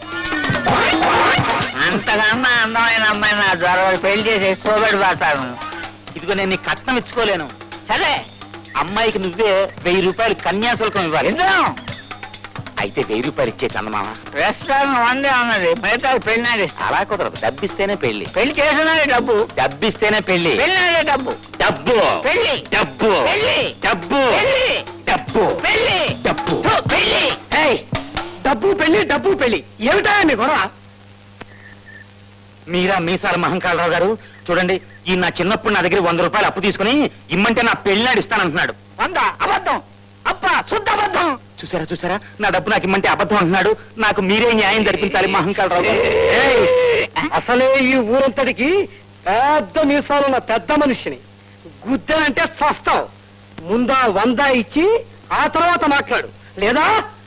అంతకన్నా అందమైన అమ్మాయి నా జ్వరం పెళ్లి చేసి సోబెడి పడతాను ఇదిగో నేను నీ కట్నం ఇచ్చుకోలేను సరే అమ్మాయికి నువ్వే వెయ్యి రూపాయలు కన్యాశుల్కం ఇవ్వాలి ఇద్దాం అయితే వెయ్యి రూపాయలు ఇచ్చే చందమామ రెస్టారెంట్ వందే ఉన్నది మిగతా పెళ్లి నాది అలా కుదరదు డబ్బిస్తేనే పెళ్లి పెళ్లి చేసినది డబ్బు డబ్బిస్తేనే పెళ్లి పెళ్లి నాదే డబ్బు డబ్బు పెళ్లి డబ్బు పెళ్లి డబ్బు పెళ్లి డబ్బు పెళ్లి డబ్బు థు, పెళ్లి డబ్బు పెళ్లి డబ్బు పెళ్లి ఏమిటా అండి గొడవ మీరా మీసాల మహంకాళరావు గారు చూడండి ఈ నా చిన్నప్పుడు నా దగ్గర వంద రూపాయలు అప్పు తీసుకుని ఇమ్మంటే నా పెళ్ళినాడు ఇస్తానంటున్నాడు వంద అబద్ధం అబ్బా శుద్ధ అబద్ధం చూసారా చూసారా నా డబ్బు నాకు ఇమ్మంటే అబద్ధం అంటున్నాడు నాకు మీరే న్యాయం జరిపించాలి మహంకాళరావు గారు ఏయ్, అసలే ఈ ఊరంతటికి పెద్ద మీసాలున్న పెద్ద మనిషిని గుద్దానంటే చస్తావు ముందా వంద ఇచ్చి ఆ తర్వాత మాట్లాడు లేదా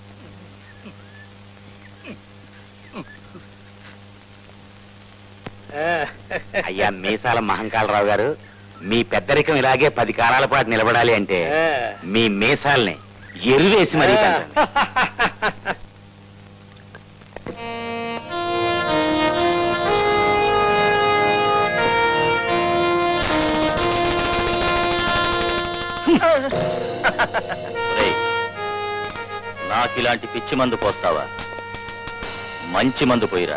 అయ్యా మీసాల మహంకాళరావు గారు మీ పెద్దరికం ఇలాగే పది కాలాల పాటు నిలబడాలి అంటే మీ మీసాల్ని ఎరువేసి మరీ పెంచండి. రేయ్, నాకు ఇలాంటి పిచ్చి మందు పోస్తావా మంచి మందు పోయిరా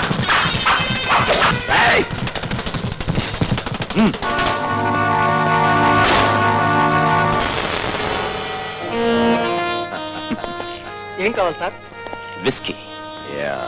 ఏయ్! ఏం కావాలి సార్ విస్కీ యా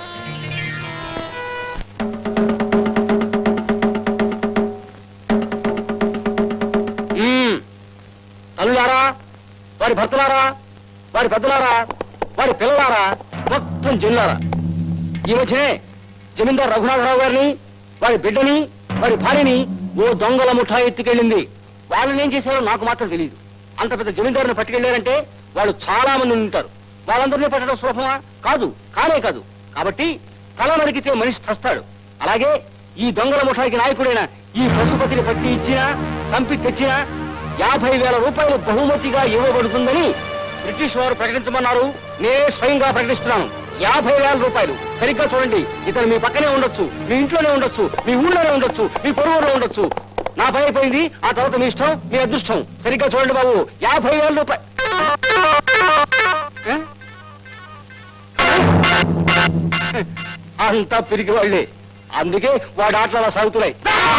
మ్మ్. తల్లులారా వారి భర్తలారా వారి పెద్దలారా వారి పిల్లలారా మొత్తం జిల్లారా ఈ మధ్యనే జమీందార్ రఘునాథరావు గారిని వారి బిడ్డని వారి భార్యని ఓ దొంగల ముఠా ఎత్తుకెళ్ళింది వాళ్ళని ఏం చేశారో నాకు మాత్రం తెలియదు అంత పెద్ద జమీందారుని పట్టుకెళ్ళారంటే వాళ్ళు చాలా మంది ఉంటారు వాళ్ళందరినీ పట్టడం సులభమా కాదు కానే కాదు కాబట్టి తల నరికితే మనిషి చస్తాడు అలాగే ఈ దొంగల ముఠాకి నాయకుడైన ఈ పశుపతిని పట్టి ఇచ్చినా చంపి తెచ్చినా యాభై వేల రూపాయలు బహుమతిగా ఇవ్వబడుతుందని బ్రిటిష్ వారు ప్రకటించమన్నారు నేనే స్వయంగా ప్రకటిస్తున్నాను యాభై వేల రూపాయలు సరిగ్గా చూడండి ఇతను మీ పక్కనే ఉండొచ్చు మీ ఇంట్లోనే ఉండొచ్చు మీ ఊళ్ళోనే ఉండొచ్చు మీ పొరుగులో ఉండొచ్చు నా పని అయిపోయింది ఆ తర్వాత మీ ఇష్టం మీ అదృష్టం సరిగ్గా చూడండి బాబు యాభై వేల రూపాయలు అంతా పిరికి వాళ్ళే అందుకే వాడి ఆటలు అలా సాగుతున్నాయి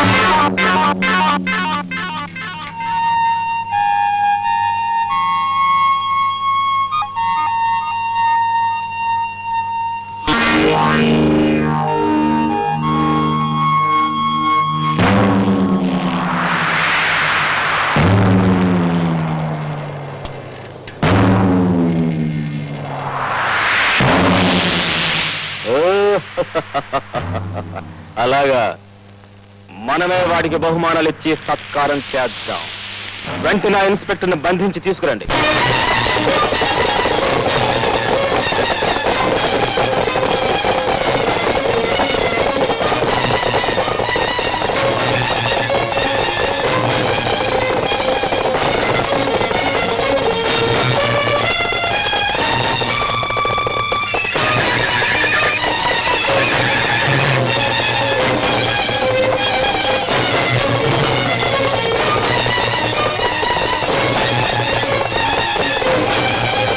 ఓ అలాగా మనమే వాడికి బహుమానాలు ఇచ్చి సత్కారం చేద్దాం వెంటనే ఆ ఇన్స్పెక్టర్ని బంధించి తీసుకురండి ఆ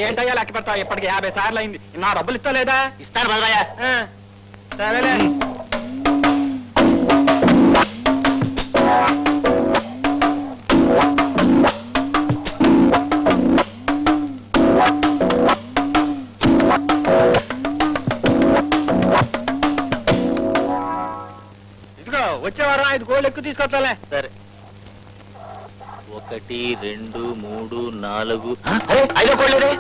ఏంటయ్యా లెక్క పెడతా ఇప్పటికి యాభై సార్లు అయింది నా డబ్బులు ఇస్తా లేదా ఇస్తాను భద్రయ్య ఆ, సరేలే ఇదిగో వచ్చేవారా ఐదు గోళ్ళు ఎక్కువ తీసుకొస్తాలే సరే ఒకటి రెండు మూడు నాలుగు ఐదో కోళ్ళేదే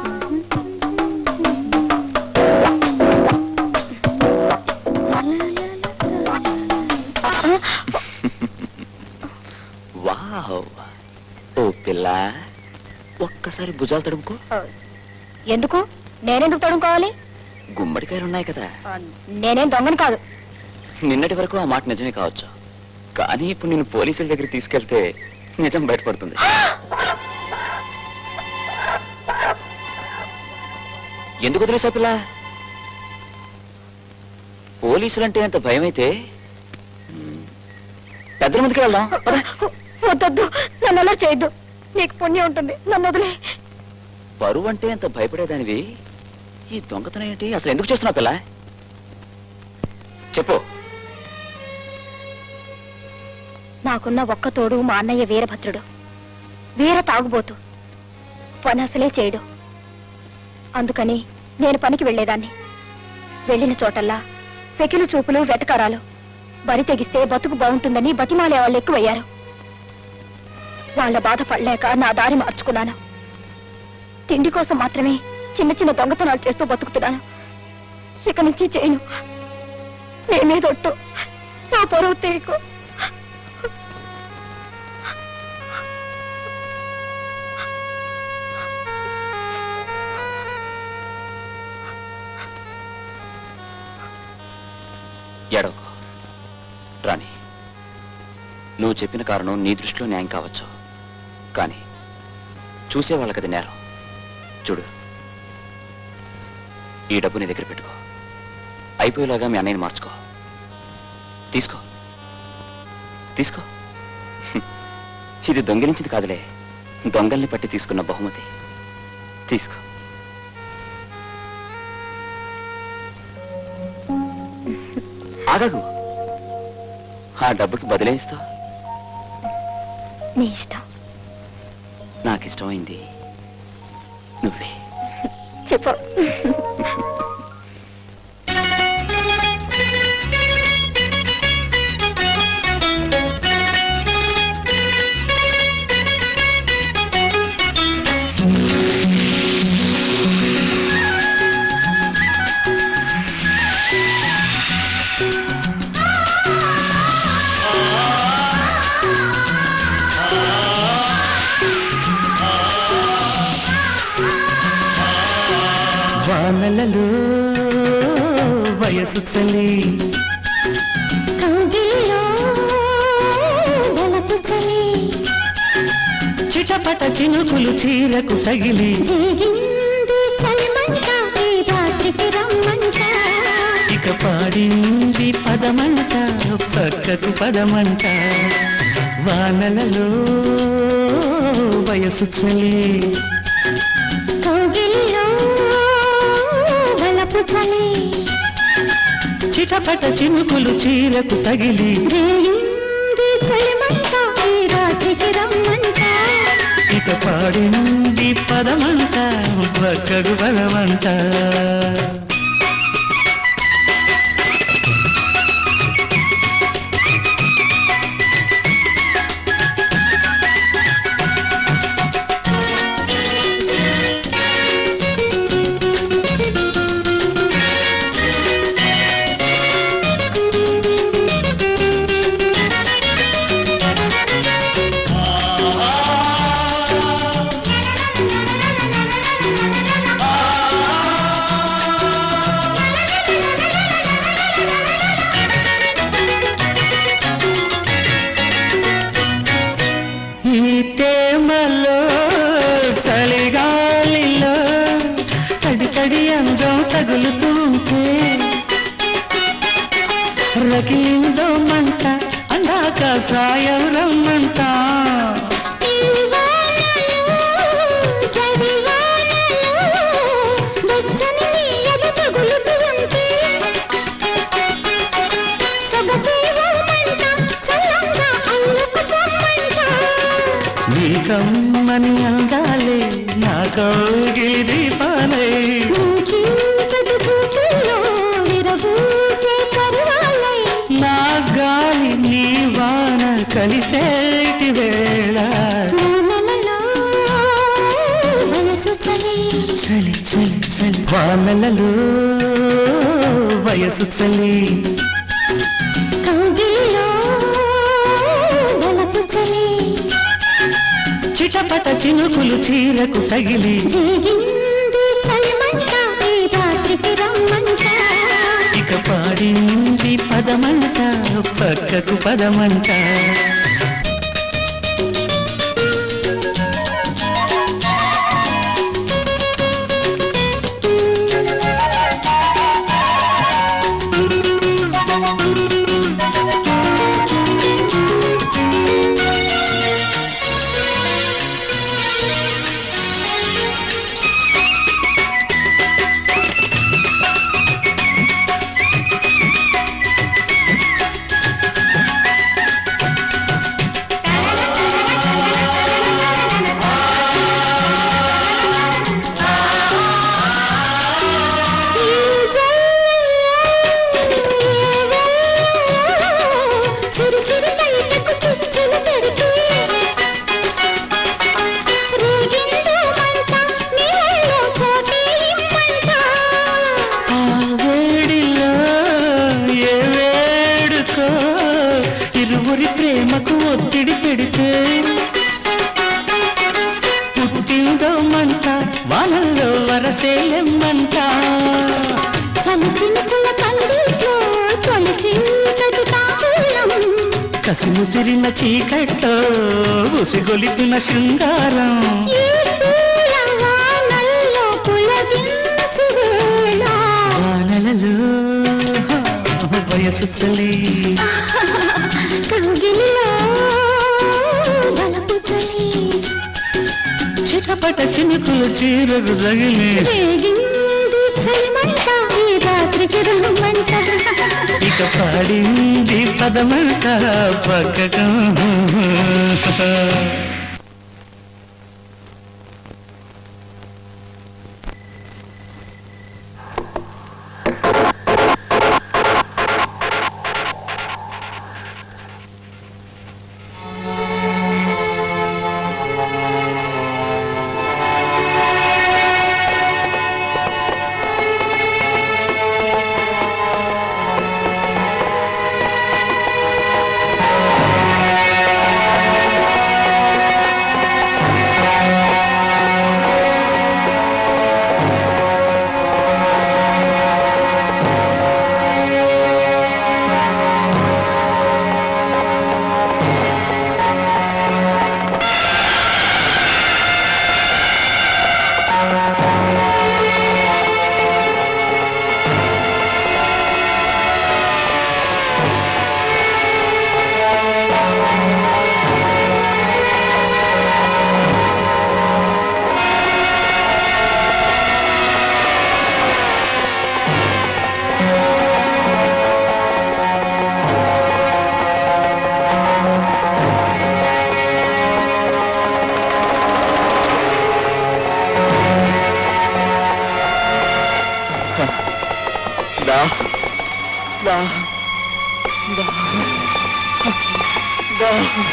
వావ్ ఓ పిల్ల ఒక్కసారి భుజాలు తడుముకో ఎందుకు నేనెందుకు తడుముకోవాలి గుమ్మడికాయలు ఉన్నాయి కదా ఆ, నేనేం దొంగను కాదు నిన్నటి వరకు ఆ మాట నిజమే కావచ్చు కానీ ఇప్పుడు నేను పోలీసుల దగ్గర తీసుకెళ్తే నిజం బయటపడుతుంది ఎందుకు వదిలేసా పిల్ల పోలీసులంటే అంత భయం అయితే మ్, పెద్దల ముందుకు వెళ్దాం పద. వద్దొద్దు నన్ను అలా చేయొద్దు నీకు పుణ్యం ఉంటుంది నన్ను వదిలే పరువు అంటే అంత భయపడేదానివి ఈ దొంగతనం ఏంటి అసలు ఎందుకు చేస్తున్నావు పిల్ల చెప్పు నాకున్న ఒక్క తోడు మా అన్నయ్య వీరభద్రుడు వీర తాగుబోతు పని అసలే చేయడు అందుకని నేను పనికి వెళ్లేదాన్ని వెళ్ళిన చోటల్లా పెకిలు చూపులు వెటకారాలు బరి తెగిస్తే బతుకు బాగుంటుందని బతిమాలే వాళ్ళు ఎక్కువయ్యారు వాళ్ళ బాధ పడలేక నా దారి మార్చుకున్నాను తిండి కోసం మాత్రమే చిన్న చిన్న దొంగతనాలు చేస్తూ బతుకుతున్నాను ఇక నుంచి చేయను నేనేదొట్టు నా పొరుగు తీకు ఎడవకు రాణి నువ్వు చెప్పిన కారణం నీ దృష్టిలో న్యాయం కావచ్చు కానీ చూసే వాళ్ళకది నేరం చూడు ఈ డబ్బు నీ దగ్గర పెట్టుకో అయిపోయేలాగా మీ అన్నయ్యని మార్చుకో తీసుకో తీసుకో హ్మ్. ఇది దొంగిలించింది కాదులే దొంగల్ని పట్టి తీసుకున్న బహుమతి తీసుకో ఆగకు ఆ డబ్బుకి బదిలే ఇస్తా నీ ఇష్టం నాకు ఇష్టమైంది నువ్వే చెప్పు వానలలో వయసు చలి కౌగిలిలో వలపు చలి చిటపట చినుకులు చీరకు తగిలి రేగింది చలిమంట ఈ రాత్రికి రమ్మంట ఇక పాడింది పదమంట పక్కకు పదమంట వానలలో వయసు చలి కౌగిలిలో వలపు చలి చిటపట చినుకులు చీరకు తగిలి రేగింది చలిమంట ఈ రాత్రికి రమ్మంట ఇక పాడింది పదమంట పక్కకు పదమంట ఈ తేమలో చలిగాలిలో తడి తడి అందం తగులుతూ ఉంటే రగిలిందో మంట అందాక సాయం రమ్మంట ఈ వానలో చలి వానలో కమ్మని అందాలే నా కౌగిలి దీపాలే చీకటి చూపుల్లో విరబూసే పర్వాలై నా గాలి నీ వాన కలిసేటి వేళ వానలలో వయసు చలి చలి చలి చలి వానలలో వయసు చలి కౌగిలిలో వలపు చలి చిటపట చినుకులు చీరకు తగిలి రేగింది చలిమంట ఈ రాత్రికి రమ్మంట ఇక పాడింది పదమంట పక్కకు పదమంట సిరి సిరి బయటకు చుచ్చులు పెరికి రేగిందో మంట నీళ్ళలో చోటే ఇమ్మంట ఆ వేడిలో ఏ వేడుకో ఇరువురి ప్రేమకు ఒత్తిడి పెడితే పుట్టిందో మంట వానల్లో వరసేలెమ్మంట చలి చినుకుల కందిట్లో తొలి చీకటి తాపులం కసి ముసిరిన చీకట్లో ఉసిగొలిపిన శృంగారం ఈ పూల వానల్లో పులగించు వేళ వానలలో వయసు చలి కౌగిలిలో బలపు చలి చిటపట చినుకులు చీరకు తగిలి రేగింది చలిమంట ఈ రాత్రికి రమ్మంట ఇక పాడింది పదమంట పక్కకు దా దా దా దా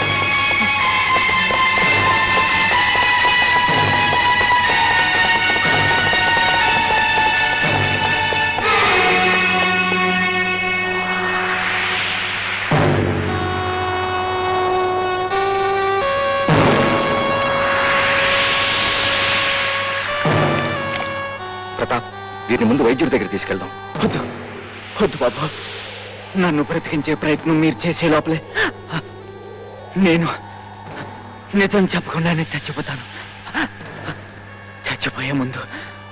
ప్రతాప్ దీని ముందు వైద్యుడి దగ్గర తీసుకెళ్దాం వద్దు వద్దు బాబు నన్ను బ్రతికించే ప్రయత్నం మీరు చేసే లోపలే నేను నిజం చెప్పకుండానే చచ్చిపోతాను చచ్చిపోయే ముందు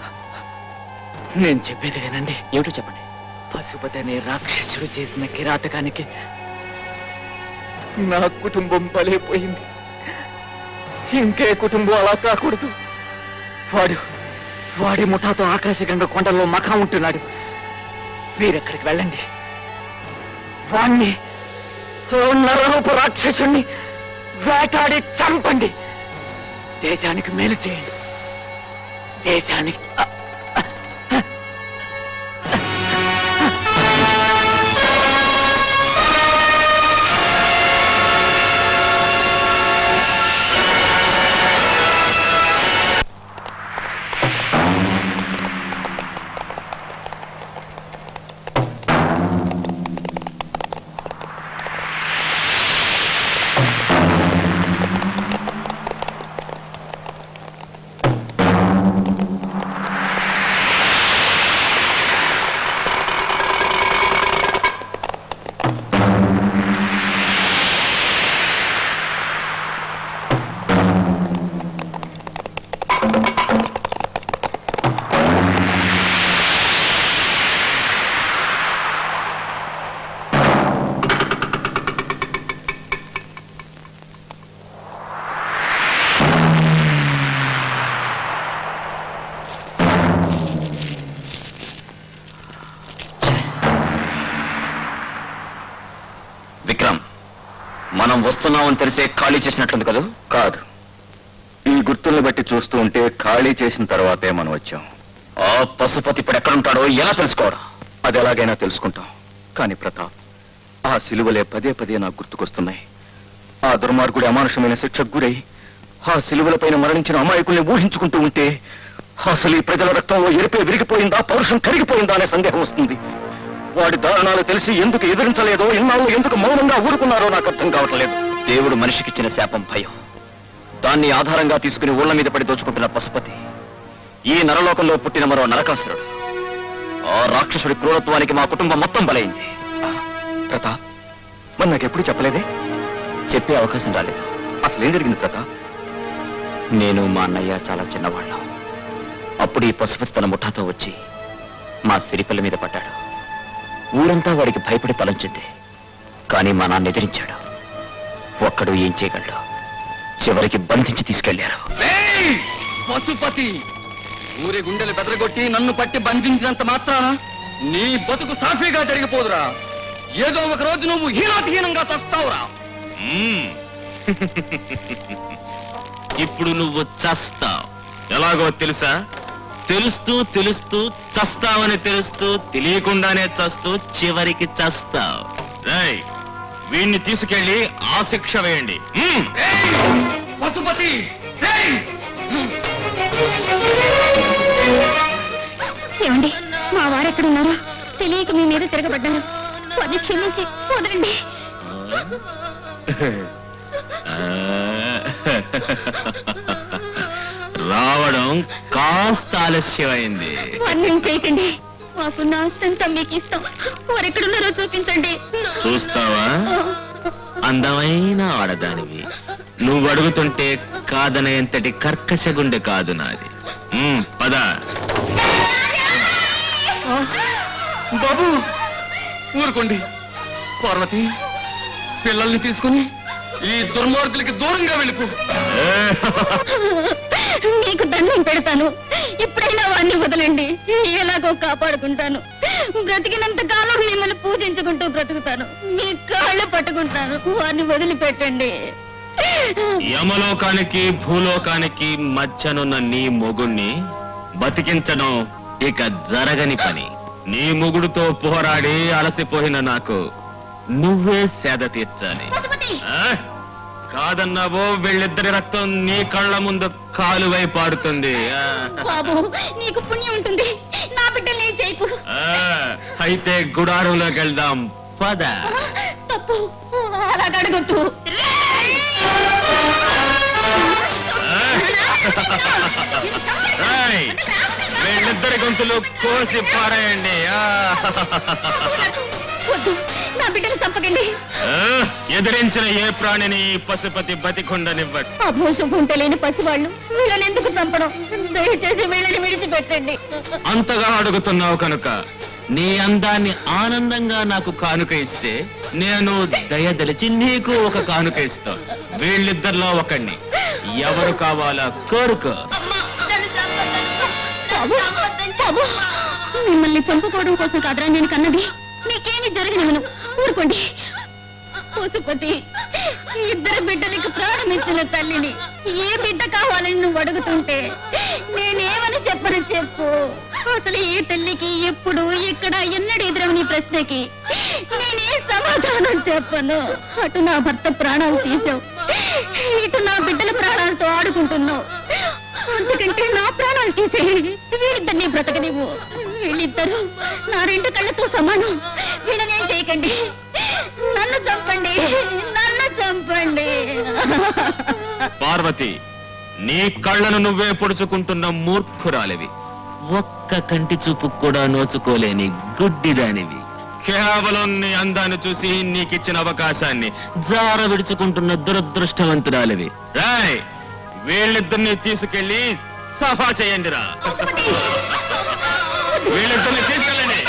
నేను చెప్పేది వినండి ఏమిటో చెప్పండి పశుపతి అనే రాక్షసుడు చేసిన కిరాతకానికి నా కుటుంబం బలైపోయింది ఇంకే కుటుంబం అలా కాకూడదు వాడు వాడి ముఠాతో ఆకాశగంగ కొండల్లో మఖా ఉంటున్నాడు మీరెక్కడికి వెళ్ళండి వాణ్ణి ఓ నరరూప రాక్షసుణ్ణి వేటాడి చంపండి దేశానికి మేలు చేయండి దేశానికి విక్రమ్ మనం వస్తున్నామని తెలిసే ఖాళీ చేసినట్లుంది కదా కాదు ఈ గుర్తుల్ని బట్టి చూస్తూ ఉంటే ఖాళీ చేసిన తర్వాతే మనం వచ్చాం ఆ పశుపతి ఇప్పుడు ఎక్కడుంటాడో ఎలా తెలుసుకోవడం అది ఎలాగైనా తెలుసుకుంటాం కానీ ప్రతాప్ ఆ సిలువలే పదే పదే నాకు గుర్తుకొస్తున్నాయి ఆ దుర్మార్గుడి అమానుషమైన శిక్షకు గురై ఆ సిలువలపైన మరణించిన అమాయకుల్ని ఊహించుకుంటూ ఉంటే అసలు ఈ ప్రజల రక్తంలో ఎరిపే విరిగిపోయిందా పౌరుషం కరిగిపోయిందా అనే సందేహం వస్తుంది వాడి దారుణాలు తెలిసి ఎందుకు ఎదిరించలేదో ఇన్నాళ్ళు ఎందుకు మౌనంగా ఊరుకున్నారో నాకు అర్థం కావట్లేదు దేవుడు మనిషికిచ్చిన శాపం భయం దాన్ని ఆధారంగా తీసుకుని ఊళ్ళ మీద పడి దోచుకుంటున్న పశుపతి ఈ నరలోకంలో పుట్టిన మరో నరకాసురుడు ఆ రాక్షసుడి క్రూరత్వానికి మా కుటుంబం మొత్తం బలైంది ఆ, ప్రతాప్ మరి నాకెప్పుడు చెప్పలేదే చెప్పే అవకాశం రాలేదు అసలు ఏం జరిగింది ప్రతాప్ నేను మా అన్నయ్య చాలా చిన్నవాళ్ళం అప్పుడు ఈ పశుపతి తన ముఠాతో వచ్చి మా సిరిపిల్ల మీద పడ్డాడు ఊరంతా వాడికి భయపడి తలంచింది కానీ మా నాన్న ఎదిరించాడు ఒక్కడు ఏం చేయగలడు చివరికి బంధించి తీసుకెళ్లారు పశుపతి ఊరి గుండెలు బెదరగొట్టి నన్ను పట్టి బంధించినంత మాత్రాన నీ బతుకు సాఫీగా జరిగిపోదురా ఏదో ఒక రోజు నువ్వు హీనాతిహీనంగా చస్తావురా మ్మ్. ఇప్పుడు నువ్వు చస్తావు ఎలాగో తెలుసా తెలుస్తూ తెలుస్తూ చస్తావని తెలుస్తూ తెలియకుండానే చస్తూ చివరికి చస్తావు రై వీణ్ణి తీసుకెళ్లి ఆ శిక్ష వేయండి మ్మ్. పశుపతి ఏమండి మా వారు ఎక్కడున్నారో తెలియక మీ మీద తిరగబడ్డారు అది క్షమించి వదలండి రావడం కాస్త ఆలస్యమైంది వర్ణం చేయకండి మాకున్న ఆస్తంతా మీకు ఇస్తాం వారు ఎక్కడున్నారో చూపించండి చూస్తావా అందమైన ఆడదానివి నువ్వు అడుగుతుంటే కాదనేంతటి కర్కశ గుండె కాదు నాది మ్మ్, పద బాబు ఊరుకోండి పార్వతి పిల్లల్ని తీసుకుని ఈ దుర్మార్గులకి దూరంగా వెళ్ళిపో మీకు దండం పెడతాను ఇప్పుడైనా వాడిని వదలండి ఎలాగో కాపాడుకుంటాను బ్రతికినంత కాలం మిమ్మల్ని పూజించుకుంటూ బ్రతుకుతాను మీ కాళ్ళు పట్టుకుంటాను వారిని వదిలిపెట్టండి యమలోకానికి భూలోకానికి మధ్యనున్న నీ మొగుణ్ణి బతికించడం ఇక జరగని పని నీ మొగుడుతో పోరాడి అలసిపోయిన నాకు నువ్వే సేద తీర్చాలి ఆ? కాదన్నావో వీళ్ళిద్దరి రక్తం నీ కళ్ళ ముందు కాలువై పాడుతుంది ఆ. బాబు నీకు పుణ్యం ఉంటుంది నా బిడ్డలు ఏం చేయకు ఆ, అయితే గుడారంలోకి వెళ్దాం పద తప్పు అలాగ అడగొద్దు రాయ్ వీళ్ళిద్దరి గొంతులు కోసి పారేయండి ఆ. వద్దు నా బిడ్డలు చంపకండి ఆ, ఎదిరించిన ఏ ప్రాణిని ఈ పశుపతి బతికొండనివ్వడు అభో శుభం తెలియని పసివాళ్ళు వీళ్ళని ఎందుకు చంపడం దయచేసి వీళ్ళని విడిచిపెట్టండి అంతగా అడుగుతున్నావు కనుక నీ అందాన్ని ఆనందంగా నాకు కానుక ఇస్తే నేను దయదలిచి నీకు ఒక కానుక ఇస్తాను వీళ్ళిద్దరిలో ఒకణ్ణి ఎవరు కావాలా కోరుకో బాబు, బాబు, మిమ్మల్ని చంపుకోవడం కోసం కాదురా నేను కన్నది మీకేమి జరగనివ్వను ఊరుకోండి పశుపతి ఇద్దరు బిడ్డలకి ప్రాణం ఇచ్చిన తల్లిని ఏ బిడ్డ కావాలని నువ్వు అడుగుతుంటే నేనేమని చెప్పను చెప్పు అసలు ఏ తల్లికి ఎప్పుడు ఇక్కడ ఎన్నడు ఎదురవని ప్రశ్నకి నేనే సమాధానం చెప్పను అటు నా భర్త ప్రాణాలు తీసావు ఇటు నా బిడ్డల ప్రాణాలతో ఆడుకుంటున్నావు అందుకంటే నా ప్రాణాలు తీసే వీళ్ళిద్దరిని బ్రతకనివ్వు వీళ్ళిద్దరూ నా రెండు కళ్ళతో సమానం వీళ్ళనేం చేయకండి నన్ను చంపండి నన్ను చంపండి పార్వతి నీ కళ్ళను నువ్వే పొడుచుకుంటున్న మూర్ఖురాలివి ఒక్క కంటి చూపు కూడా నోచుకోలేని గుడ్డిదానివి కేవలం నీ అందాన్ని చూసి నీకిచ్చిన అవకాశాన్ని జార విడుచుకుంటున్న దురదృష్టవంతురాలివి రాయ్ వీళ్ళిద్దరిని తీసుకెళ్లి సఫా చేయండిరా వీళ్ళిద్దరిని తీసుకెళ్ళండి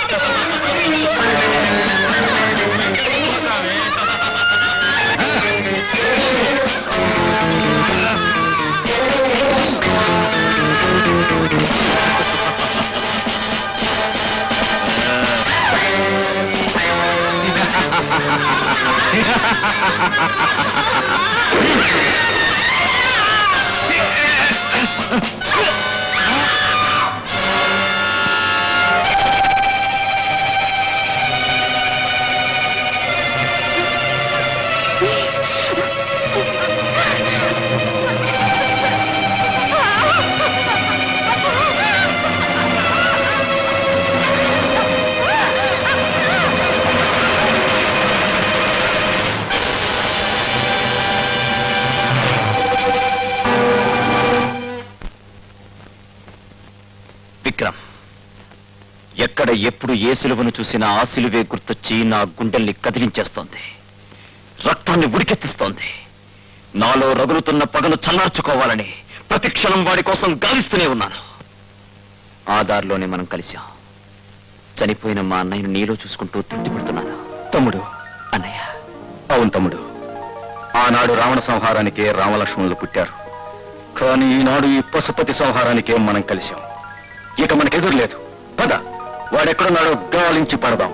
విక్రమ్ ఎక్కడ ఎప్పుడు ఏ సిలువను చూసినా ఆ సిలువే గుర్తొచ్చి నా గుండెల్ని కదిలించేస్తోంది రక్తాన్ని ఉడికెత్తిస్తోంది నాలో రగులుతున్న పగను చల్లార్చుకోవాలని ప్రతి క్షణం వాడి కోసం గాలిస్తూనే ఉన్నాను ఆ దారిలోనే మనం కలిశాం చనిపోయిన మా అన్నయ్యను నీలో చూసుకుంటూ తృప్తి పడుతున్నాను తమ్ముడు అన్నయ్య అవును తమ్ముడు ఆనాడు రావణ సంహారానికే రామలక్ష్మణులు పుట్టారు కానీ ఈనాడు ఈ పశుపతి సంహారానికే మనం కలిశాం ఇక మనకెదురు లేదు పద వాడెక్కడున్నాడో గాలించి పడదాం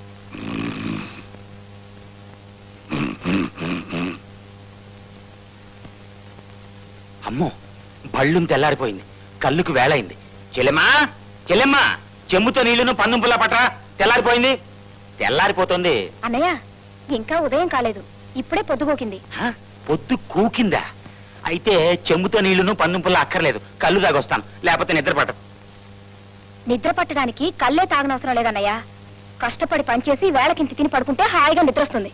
అమ్మో బళ్ళుం తెల్లారిపోయింది కళ్ళుకు వేళైంది చెల్లెమ్మా చెల్లెమ్మా చెమ్ముతో నీళ్లను పన్నుంపులా పట్రా తెల్లారిపోయింది తెల్లారిపోతుంది అన్నయ్య ఇంకా ఉదయం కాలేదు ఇప్పుడే పొద్దుగోకింది హ? పొద్దు కూకిందా అయితే చెమ్ముతో నీళ్లను పన్నుంపులా అక్కర్లేదు కళ్ళు తాగొస్తాను లేకపోతే నిద్ర పట్టదు నిద్ర పట్టడానికి కళ్ళే తాగనవసరం లేదన్నయ్య కష్టపడి పనిచేసి వేళకింత తిని పడుకుంటే హాయిగా నిద్ర వస్తుంది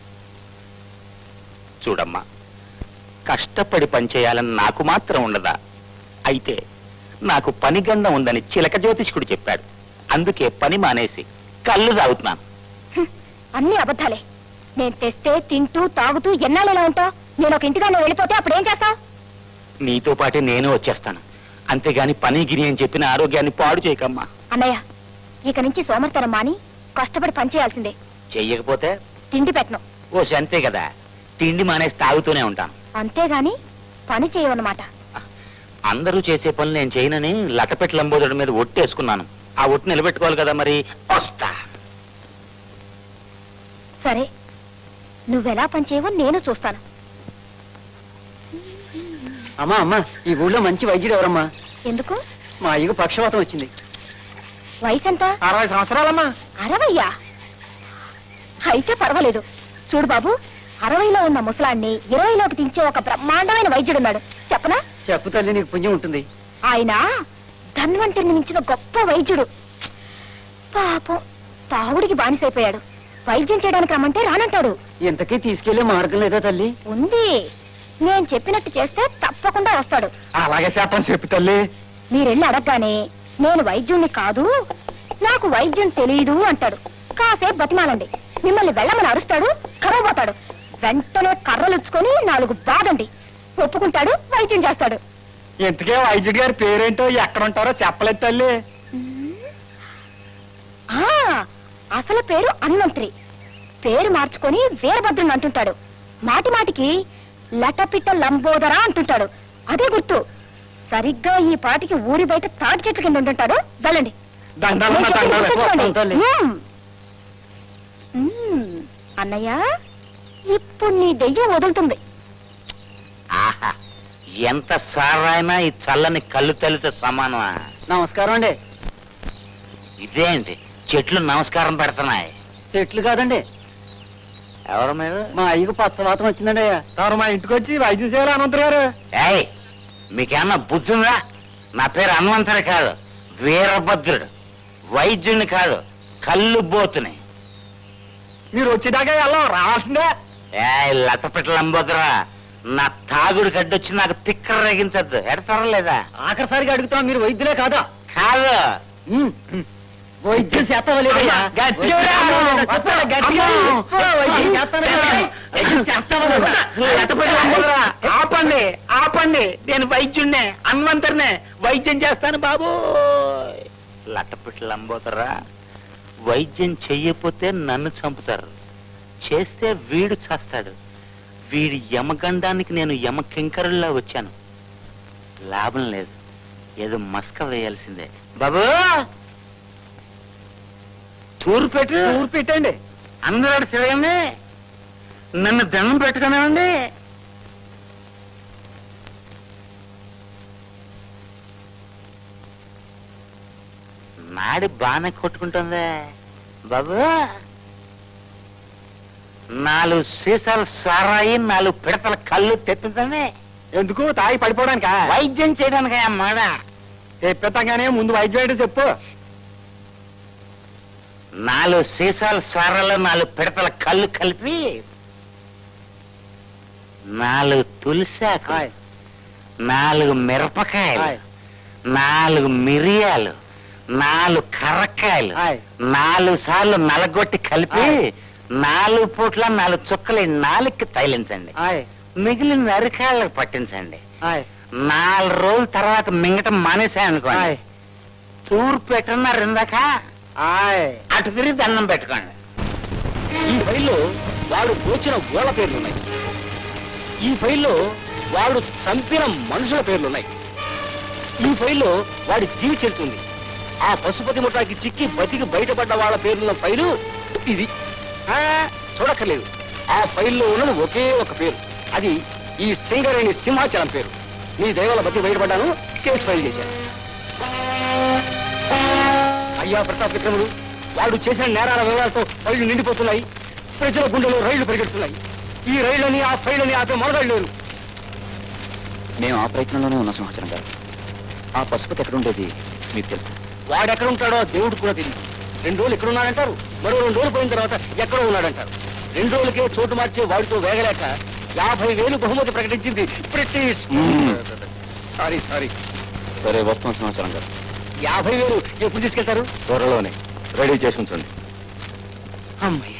చూడమ్మా కష్టపడి పనిచేయాలని నాకు మాత్రం ఉండదా అయితే నాకు పని గండం ఉందని చిలక జ్యోతిష్కుడు చెప్పాడు అందుకే పని మానేసి కళ్ళు తాగుతున్నాను అన్ని అబద్ధాలే నేను తెస్తే తింటూ తాగుతూ ఎన్నాళ్ళు ఇలా ఉంటావు నేను ఒక ఇంటిగా నువ్వు వెళ్ళిపోతే అప్పుడు ఏం చేస్తావు నీతో పాటే నేను వచ్చేస్తాను అంతేగాని పని గిరి అని చెప్పిన ఆరోగ్యాన్ని పాడు చేయకమ్మా అన్నయ్య ఇక నుంచి సోమర్తనం మాని కష్టపడి పని చేయాల్సిందే చెయ్యకపోతే తిండి పెట్టను ఓ అంతే కదా తిండి మానేసి తాగుతూనే ఉంటాను అంతేగాని పని చేయవన్నమాట అందరూ చేసే పనులు నేను చేయనని లటపెట్టి లంబోదరుడి మీద ఒట్టేసుకున్నాను ఆ ఒట్టు నిలబెట్టుకోవాలి కదా మరి వస్తా సరే నువ్వెలా పని చేయవో నేను చూస్తాను అమ్మా అమ్మా ఈ ఊళ్ళో మంచి వైద్యుడు ఎవరమ్మా ఎందుకు మా అయ్యకు పక్షవాతం వచ్చింది వయసు ఎంత అరవై సంవత్సరాలమ్మా అరవయ్యా అయితే పర్వాలేదు చూడు బాబు అరవైలో ఉన్న ముసలాన్ని ఇరవైలోకి దించే ఒక బ్రహ్మాండమైన వైద్యుడున్నాడు చెప్పనా చెప్పు తల్లి నీకు పుణ్యం ఉంటుంది ఆయన ధన్వంతుని మించిన గొప్ప వైద్యుడు పాపం తాగుడికి బానిసైపోయాడు వైద్యం చేయడానికి రమ్మంటే రానంటాడు ఇంతకీ తీసుకెళ్లే మార్గం లేదా తల్లి ఉంది నేను చెప్పినట్టు చేస్తే తప్పకుండా వస్తాడు అలాగే చెప్పని చెప్పు తల్లి మీరెళ్ళి అడగగానే నేను వైద్యుణ్ణి కాదు నాకు వైద్యం తెలియదు అంటాడు కాసేపు బతిమాలండి మిమ్మల్ని వెళ్ళమని అరుస్తాడు కరవబోతాడు వెంటనే కర్రలుచ్చుకొని నాలుగు బాదండి ఒప్పుకుంటాడు వైద్యం చేస్తాడు ఇంతకే వైద్యుడి గారి పేరేంటో ఎక్కడ ఉంటారో చెప్పలేదు తల్లి ఆ అసలు పేరు హనుమంత్రి పేరు మార్చుకొని వీరభద్రుని అంటుంటాడు మాటి మాటికి లటపిట్ట లంబోదర అంటుంటాడు అదే గుర్తు సరిగ్గా ఈ పాటికి ఊరి బయట తాటి చెట్ల కింద ఉంటుంటాడు వెళ్ళండి దండాలమ్మా, నేను చెప్పింది దండాలు. గుర్తుంచుకోండి. వస్తాం తల్లి. మ్మ్. మ్మ్. అన్నయ్య ఇప్పుడు నీ దెయ్యం వదులుతుంది ఆహా ఎంత సారైనా ఈ చల్లని కళ్ళు తల్లితో సమానమా నమస్కారం అండి ఇదేంటి చెట్లు నమస్కారం పెడుతున్నాయి చెట్లు కాదండి ఎవరు మీరు మా అయ్యకు పచ్చవాతం వచ్చిందండి తమరు మా ఇంటికి వచ్చి వైద్యం చేయాలి అనంతరం గారు ఏయ్ మీకేమన్నా బుద్ధి ఉందా నా పేరు హనుమంతుడు కాదు వీరభద్రుడు వైద్యుని కాదు కళ్ళు బోతుని మీరు వచ్చేదాకా వెళ్ళాం రావాల్సిందే ఏ లతపెట్ల లంబోదరా నా తాగుడు గడ్డొచ్చి నాకు తిక్కర రేగించద్దు ఎడతారా లేదా ఆఖరిసారిగా అడుగుతాం మీరు వైద్యులే కాదా కాదు ఉమ్, ఉమ్. వైద్యం చేస్తావా లేదయ్యా గట్టిగా రా. చెప్పండి, గట్టిగా. ఓ, వైద్యం చేస్తాను కదా. వైద్యం చేస్తావా లేదా? లతపతి లంబోదరా, ఆపండి ఆపండి నేను వైద్యుణ్ణే హనుమంతర్నే వైద్యం చేస్తాను బాబు లట్టపెట్ల లంబోదరా వైద్యం చెయ్యపోతే నన్ను చంపుతారు చేస్తే వీడు చేస్తాడు వీడి యమగండానికి నేను యమ కింకరుల్లా వచ్చాను లాభం లేదు ఏదో మస్క వేయాల్సిందే బాబు తూరు పెట్టు ఊరు పెట్టండి అందరూ తిరగండి నన్ను దండం పెట్టుకునేవండి నాడి బాగానే కొట్టుకుంటుందే బాబు నాలుగు సీసాలు సారాయి నాలుగు పిడతల కళ్ళు తెప్పించండి ఎందుకు తాగి పడిపోవడానికా వైద్యం చేయడానికి మాడ చెప్పేస్తాగానే ముందు వైద్యం ఏంటో చెప్పు నాలుగు సీసాలు సారాలు నాలుగు పిడతల కళ్ళు కలిపి నాలుగు తులసాకు హాయ్. నాలుగు మిరపకాయలు హాయ్. నాలుగు మిరియాలు నాలుగు కర్రకాయలు హాయ్. నాలుగు సార్లు నలగొట్టి కలిపి హాయ్. నాలుగు పూట్ల నాలుగు చుక్కలు ఈ నాలుగుకి తైలించండి హాయ్ మిగిలిన అరికాళ్ళకి పట్టించండి హాయ్ నాలుగు రోజుల తర్వాత మింగటం మానేసాయనుకోండి హాయ్ తూర్పు పెట్టున్నారు ఇందాక హాయ్ అటు తిరిగి దండం పెట్టుకోండి ఈ ఫైల్లో వాడు దోచిన ఓళ్ళ పేర్లున్నాయి ఈ ఫైల్లో వాడు చంపిన మనుషుల పేర్లున్నాయి ఈ ఫైల్లో వాడి జీవి చెల్తుంది ఆ పశుపతి ముఠాకి చిక్కి బతికి బయటపడ్డ వాళ్ళ పేర్లున్న ఫైలు ఇది ఆ, చూడక్కర్లేదు ఆ ఫైల్లో ఉన్నది ఒకే ఒక పేరు అది ఈ సింగరేణి సింహాచలం పేరు మీ దైవాల బతికి బయటపడ్డాను కేసు ఫైల్ చేశాను అయ్యా ప్రతాప్ విక్రముడు వాడు చేసిన నేరాల వివరాలతో రైళ్లు నిండిపోతున్నాయి ప్రజల గుండెలో రైళ్లు పరిగెడుతున్నాయి ఈ రైళ్ళని ఆ ఫైళ్ళని ఆపే మొదలు లేరు మేము ఆ ప్రయత్నంలోనే ఉన్న సింహాచలం గారు ఆ పశుపతి ఎక్కడుండేది మీకు తెలుసు వాడు ఎక్కడ ఉంటాడో దేవుడు కూడా తెలియదు రెండు రోజులు ఎక్కడ ఉన్నాడంటారు మరో రెండు రోజులు పోయిన తర్వాత ఎక్కడో ఉన్నాడంటారు రెండు రోజులకే చోటు మార్చే వాడితో వేగలేక యాభై వేలు బహుమతి ప్రకటించింది బ్రిటిష్ సారీ సారీ సరే వస్తాం సింహాచలం గారు యాభై వేలు ఎప్పుడు తీసుకెళ్తారు త్వరలోనే రెడీ చేసి ఉంచండి అమ్మాయి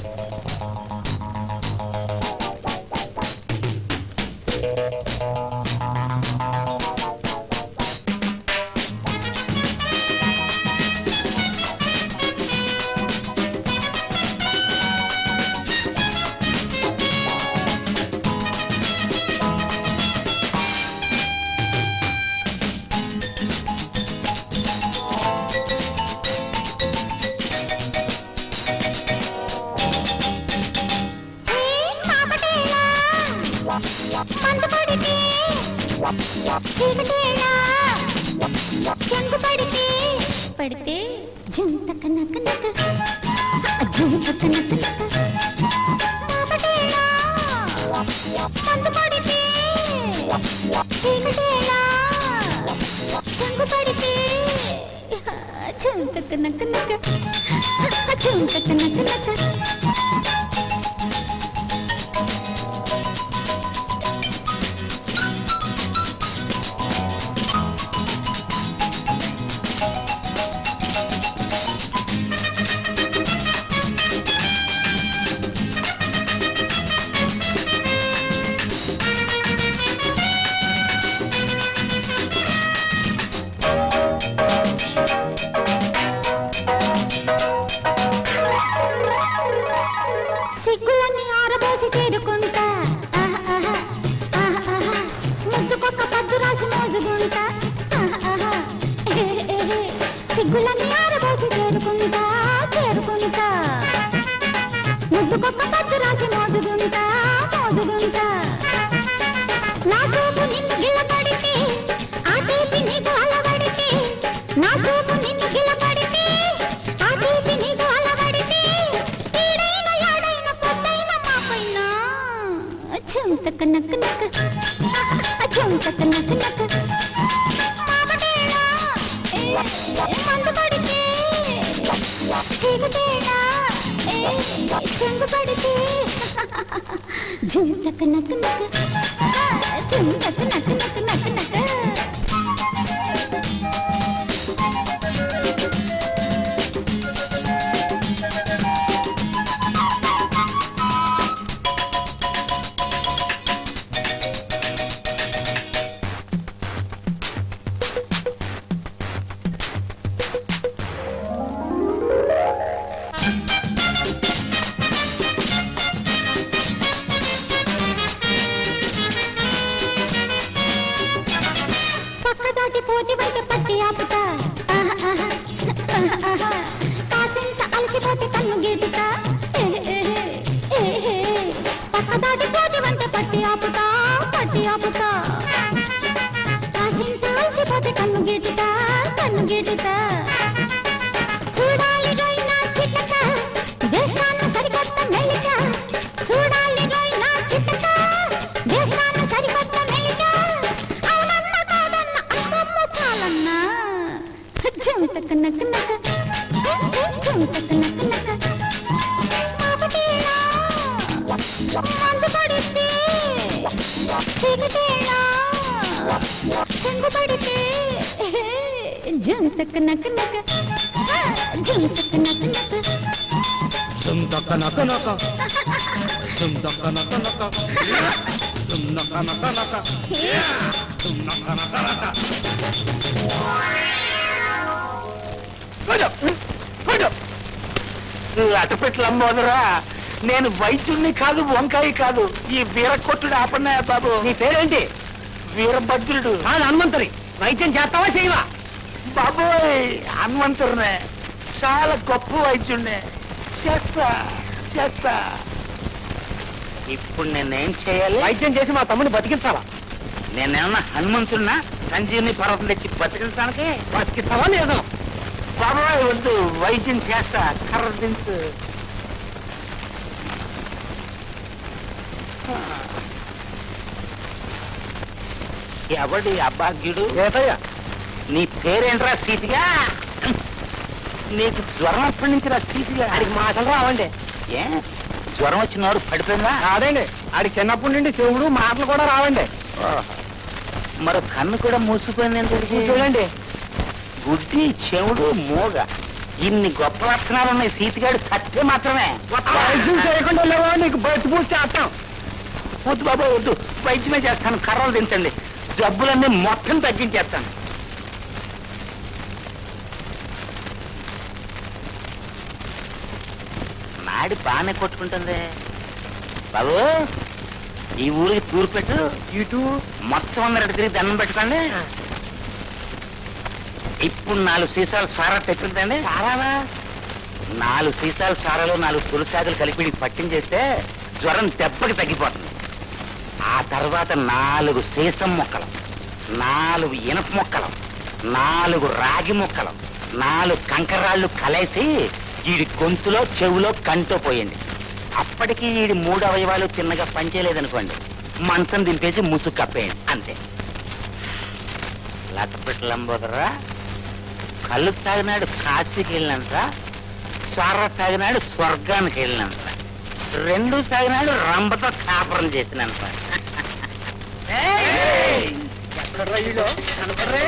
పడితే జంతక నక నక జంతక నక నక మాపటేలా మందు పడితే చీకటేలా చంగు పడితే జంతక నక నక జంతక నక నక సిగ్గులన్నీ ఆరబోసి తేరుకుంటా ఆహా, ఆహా, ఆహా, ఆహా. ముద్దుకొక్క పద్దు రాసి మోజుకుంటా ఆహా, ఆహా. ఏ, ఏ, ఏ. సిగ్గులన్నీ ఆరబోసి తేరుకుంటా చేరుకుంటా ముద్దుకొక్క పద్దు రాసి మోజుకుంటా మోజుకుంటా నా చూపు నిన్ను నక్ నక్ జుమ్ తక్ నక్ నక్ మామటేడా ఏ మందు పడితే చీకటేడా ఏ చెంగు పడితే జుమ్ తక్ నక్ నక్ జుమ్ తక్ నక్ నక్ నక్ నక్ పక్క దాటి పోతి బయట పట్టి ఆపుతా ఆహా, ఆహా, ఆహా, ఆహా. కాసింత అలసిపోతే కన్ను గీటుతా ఏ, ఏ, ఏ, ఏ, ఏ. పక్క దాటి పోతి వంట పట్టి ఆపుతా పట్టి ఆపుతా కాసింత అలసిపోతే కన్ను గీటుతా కన్ను గీటుతా చూడాలి రోయినా చిట్టక వేస్తాను సరికొత్త మెలిక చూడాలి రోయినా చిట్టక వేస్తాను సరికొత్త మెలిక అవునమ్మ కాదన్న అమ్మమ్మ చాలన్నా జంతక నక నక జంతక నక నక మాపటేలా మందు పడితే చీకటేలా చెంగు పడితే జంతక నక నక జంతక నక నక Zum naka naka naka. Zum naka naka naka. Zum naka naka naka. Zum naka naka naka. అటుపెట్లమ్మోదరా నేను వైద్యుణ్ణి కాదు వంకాయ కాదు ఈ వీరకొట్టుడు ఆపన్నాయ బాబు నీ పేరేంటి వీరభద్రుడు కాదు హనుమంతరి వైద్యం చేస్తావా చేయవా బాబోయ్ హనుమంతుడినే చాలా గొప్ప వైద్యుణ్ణే చేస్తా చేస్తా ఇప్పుడు నేనేం చేయాలి వైద్యం చేసి మా తమ్ముడిని బతికించాలా నేనేమన్నా హనుమంతుడినా సంజీవుని పర్వతం తెచ్చి బతికించడానికి బతికిస్తావా లేదా బాబాయ్ వద్దు వైద్యం చేస్తా కర్ర దించు ఎవడి అభాగ్యుడు ఏటయ్యా నీ పేరేంట్రా సీతిగా నీకు జ్వరం ఎప్పటి నుంచి రా సీతిగా ఆడికి మాటలు రావండి ఏ జ్వరం వచ్చినవాడు పడిపోయిందా కాదండి ఆడికి చిన్నప్పటి నుండి చెవుడు మాటలు కూడా రావండి మరో కన్ను కూడా మూసిపోయింది ఎందుకు చూడండి గుడ్డి చెవుడు మోగ ఇన్ని గొప్ప లక్షణాలు ఉన్నాయి సీతిగాడు సత్తే మాత్రమే వైద్యం చేయకుండా లేవో నీకు బతి పూసి చేస్తాం వద్దు బాబా వద్దు వైద్యమే చేస్తాను కర్రలు దించండి జబ్బులన్నీ మొత్తం తగ్గించేస్తాను నాడి బాగానే కొట్టుకుంటుంది బాబు ఈ ఊరికి తూరు పెట్టు ఇటు మొత్తం అందరు తిరిగి దండం పెట్టుకోండి ఇప్పుడు నాలుగు సీసాలు సారా తెచ్చుంటండి చాలానా నాలుగు సీసాలు సారాలు నాలుగు తులసాకులు కలిపి నీకు పట్టించేస్తే జ్వరం దెబ్బకి తగ్గిపోతుంది ఆ తర్వాత నాలుగు సీసం మొక్కలు నాలుగు ఇనప మొక్కలు నాలుగు రాగి మొక్కలు నాలుగు కంకరాళ్ళు కలేసి వీడి గొంతులో చెవులో కంటో పోయింది అప్పటికి వీడి మూడు అవయవాలు తిన్నగా పనిచేయలేదనుకోండి మంచం దింపేసి ముసుగు కప్పేయండి అంతే లతపెట్టలంబోదరా కళ్ళు తాగినాడు కాశీకి వెళ్ళినంత స్వర తాగినాడు స్వర్గానికి వెళ్ళినంత రెండు తాగినాడు రంబతో కాపురం చేసినంత ఎక్కడ రైలు కనపడరే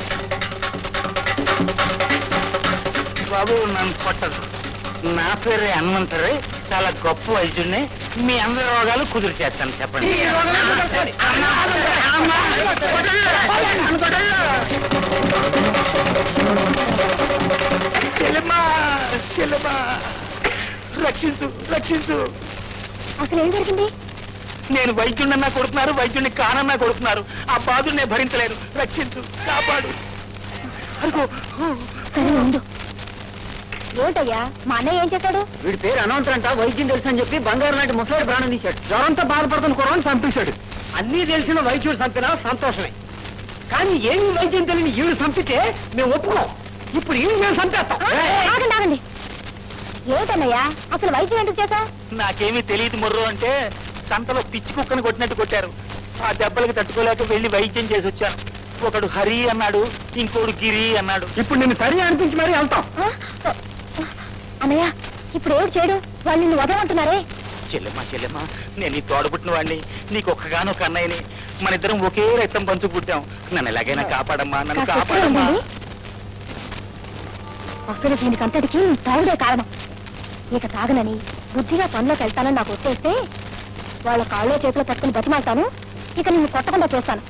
బాబు నన్ను కొట్టదు నా పేరు హనుమంతరే చాలా గొప్ప వైద్యుడిని మీ అందరి రోగాలు కుదురు చేస్తాను చెప్పండి ఈ రోగాలు కుదురుతాయి. చెల్లెమ్మా చెల్లెమ్మా రక్షించు రక్షించు అసలు ఏం జరిగింది నేను వైద్యుడన్నా కొడుతున్నారు వైద్యుడిని కానన్నా కొడుతున్నారు ఆ బాధను నేను భరించలేను రక్షించు కాపాడు అరుగో సరే ఉండు ఏంటయ్యా మా అన్నయ్య ఏం చేశాడు వీడి పేరు అనంతరంట వైద్యం తెలుసు అని చెప్పి బంగారు లాంటి ముసలాడు ప్రాణం తీశాడు జ్వరంతో బాధపడుతున్న కుర్రాన్ని చంపేశాడు అన్నీ తెలిసిన వైద్యుడు చంపినా సంతోషమే కానీ ఏమి వైద్యం తెలియని ఈవిడు చంపితే మేము ఒప్పుకోం ఇప్పుడు ఈవిడ మేము చంపేస్తాం ఆగండి ఆగండి ఏమిటన్నయ్యా అసలు వైద్యం ఎందుకు చేశా నాకేమీ తెలియదు మొర్రు అంటే సంతలో పిచ్చి కుక్కను కొట్టినట్టు కొట్టారు ఆ దెబ్బలకి తట్టుకోలేక వెళ్ళి వైద్యం చేసి వచ్చాను ఒకడు హరి అన్నాడు ఇంకోడు గిరి అన్నాడు ఇప్పుడు నిన్ను సరి అనిపించి మరీ వెళ్తాం ఆ? అన్నయ్య ఇప్పుడు ఏడు చేయడు వాళ్ళు నిన్ను వదలంటున్నారే చెల్లెమ్మ చెల్లెమ్మ నేను నీ తోడబుట్టిన వాడిని నీకు ఒక్కగానొక అన్నయ్యని మన ఇద్దరం ఒకే రక్తం పంచు పుట్టాం నన్ను ఎలాగైనా కాపాడమ్మా నన్ను కాస్త ఎక్కడ కాపాడమ్మా ఉండండి. అసలు దీనికంతటికి తాగుడే కారణం ఇక తాగనని బుద్ధిగా పనిలోకి వెళ్తానని నాకు ఒట్టేస్తే వాళ్ళ కాళ్ళో చేతిలో పట్టుకుని బతిమాలతాను ఇక నిన్ను కొట్టకుండా చూస్తాను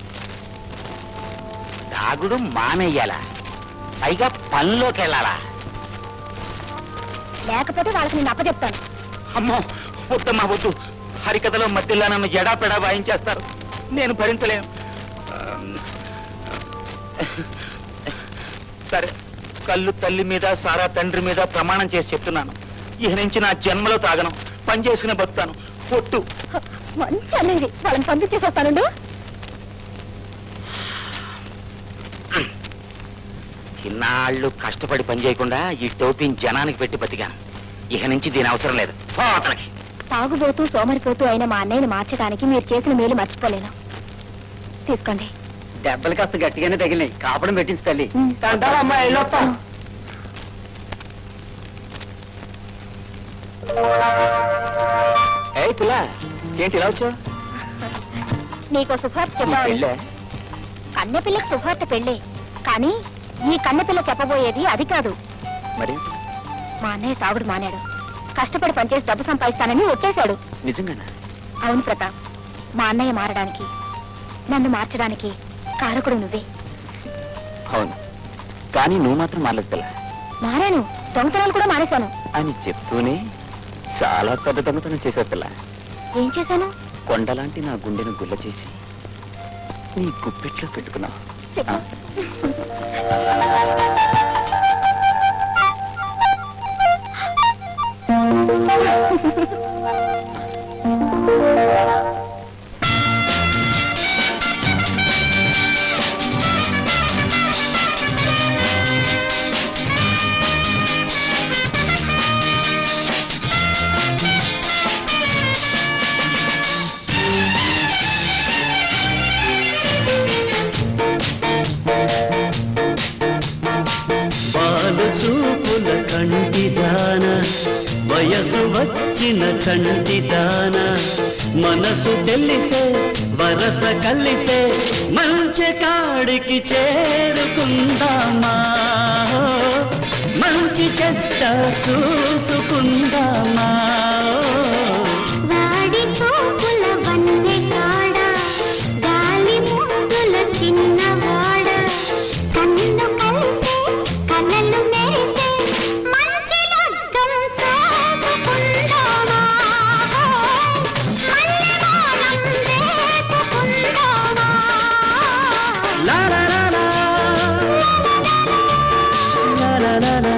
తాగుడు మానేయాలా పైగా పనిలోకి వెళ్ళాలా లేకపోతే వాళ్ళకి నేను అప్పచెప్తాను అమ్మో వద్దమ్మా వద్దు హరికథలో మధ్యలో నన్ను ఎడాపెడా వాయించేస్తారు నేను భరించలేను ఆ, సరే కళ్ళు తల్లి మీద సారా తండ్రి మీద ప్రమాణం చేసి చెప్తున్నాను ఇక నుంచి నా జన్మలో తాగను పని చేసుకునే బతుకుతాను పొట్టు మంచి అనేది వాళ్ళని పంపించేసేస్తానండు చిన్నాళ్ళు కష్టపడి పని చేయకుండా ఈ టోపీని జనానికి పెట్టి బతికాను ఇక నుంచి దీని అవసరం లేదు పో అవతలకి తాగుబోతూ సోమరిపోతూ అయిన మా అన్నయ్యని మార్చడానికి మీరు చేసిన మేలు మర్చిపోలేను తీసుకోండి దెబ్బలు కాస్త గట్టిగానే తగిలినాయి కాపడం పెట్టించి తల్లి ఉమ్. అమ్మా వెళ్ళొస్తాం ఏ పిల్ల ఏంటి ఇలా వచ్చావు నీకో శుభార్త చెప్పాలి పెళ్ళే కన్నెపిల్లకి శుభార్త పెళ్ళే కానీ ఈ కన్నెపిల్ల చెప్పబోయేది అది కాదు మరి మా అన్నయ్య తాగుడు మానాడు కష్టపడి పనిచేసి డబ్బు సంపాదిస్తానని ఒట్టేశాడు నిజంగానా అవును ప్రతాప్ మా అన్నయ్య మారడానికి నన్ను మార్చడానికి కారకుడు నువ్వే అవును కానీ నువ్వు మాత్రం మారలేదు పిల్ల మారాను దొంగతనాలు కూడా మానేశాను అని చెప్తూనే చాలా పెద్ద దొంగతనం చేశావు పిల్ల ఏం చేశాను కొండలాంటి నా గుండెను గుల్ల చేసి నీ గుప్పెట్లో పెట్టుకున్నావు చెప్పు. బాలు చూపుల కంటిదాన వయసు వచ్చిన చంటిదాన మనసు తెలిసే వరస కలిసే మంచి కాడికి చేరుకుందామా మంచి చెడ్డ చూసుకుందామా వాడి చూపుల వన్నె కాడ గాలి మూగుల చిన్నవాడ కన్ను కలిసే కలలు మెరిసే మంచి లగ్గం చేసుకుందామా మల్లె మానం వేసుకుందామా లా లా లా లా. లా లా లా లా.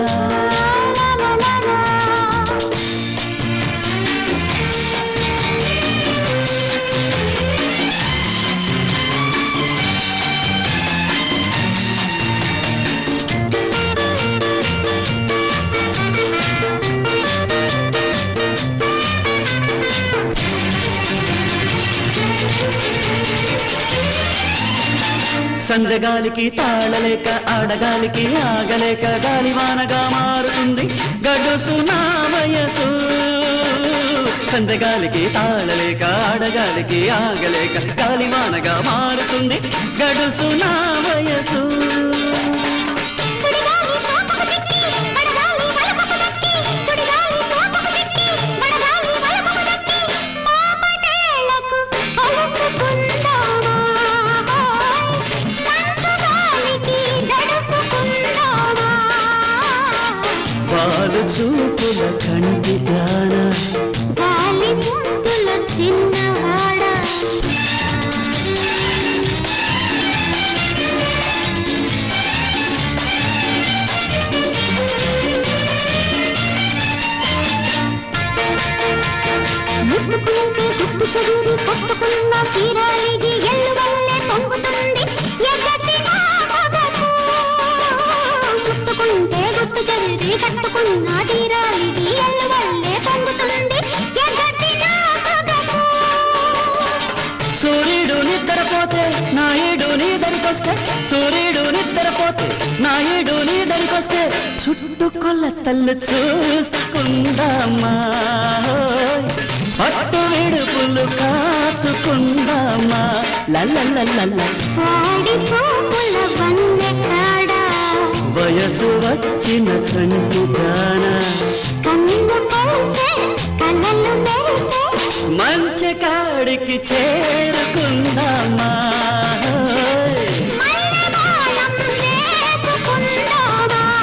సందగాలికి తాళలేక ఆడగాలికి ఆగలేక గాలివానగా మారుతుంది గడుసు నా వయసు సందగాలికి తాళలేక ఆడగాలికి ఆగలేక గాలివానగా మారుతుంది గడుసు నా వయసు సుడిగాలి తోపకు తిట్టి వడగాలి వలపకు దక్కి సుడిగాలి తోపకు తిట్టి వడగాలి వలపకు దక్కి మామనేలకు కలుసుకుందామా మంచు గాలికి దడుసుకుందామా పాలు చూపుల కంటి దాన గాలి ముద్దుల చిన్నవాడ ముట్టుకుంటే గుట్టు చెదిరి కొట్టుకున్న చీరాలిగి ఎల్లు వల్లే పొంగుతుంది ఎగసి నా సొగసు ముట్టుకుంటే గుట్టు చెదిరి కట్టుకున్న చీరాలి నిద్రపోతే నాయుడు నీ దరికొస్తే సూర్యుడు నిద్రపోతే నాయుడు నీ దరికొస్తే చుట్టూ కొల్లతల్లు చూసుకుందామా ఓయ్. పట్టు విడుపులు కాచుకుందామా లల్లల్లల్ల వాడి చూపుల వన్నెకాడా వయసు వచ్చిన చంటి గాన కన్ను కలిసే కలలు మెరిసే మంచి కాడికి చేరుకుందామా ఓయ్. మల్లెమాలం వేసుకుందామా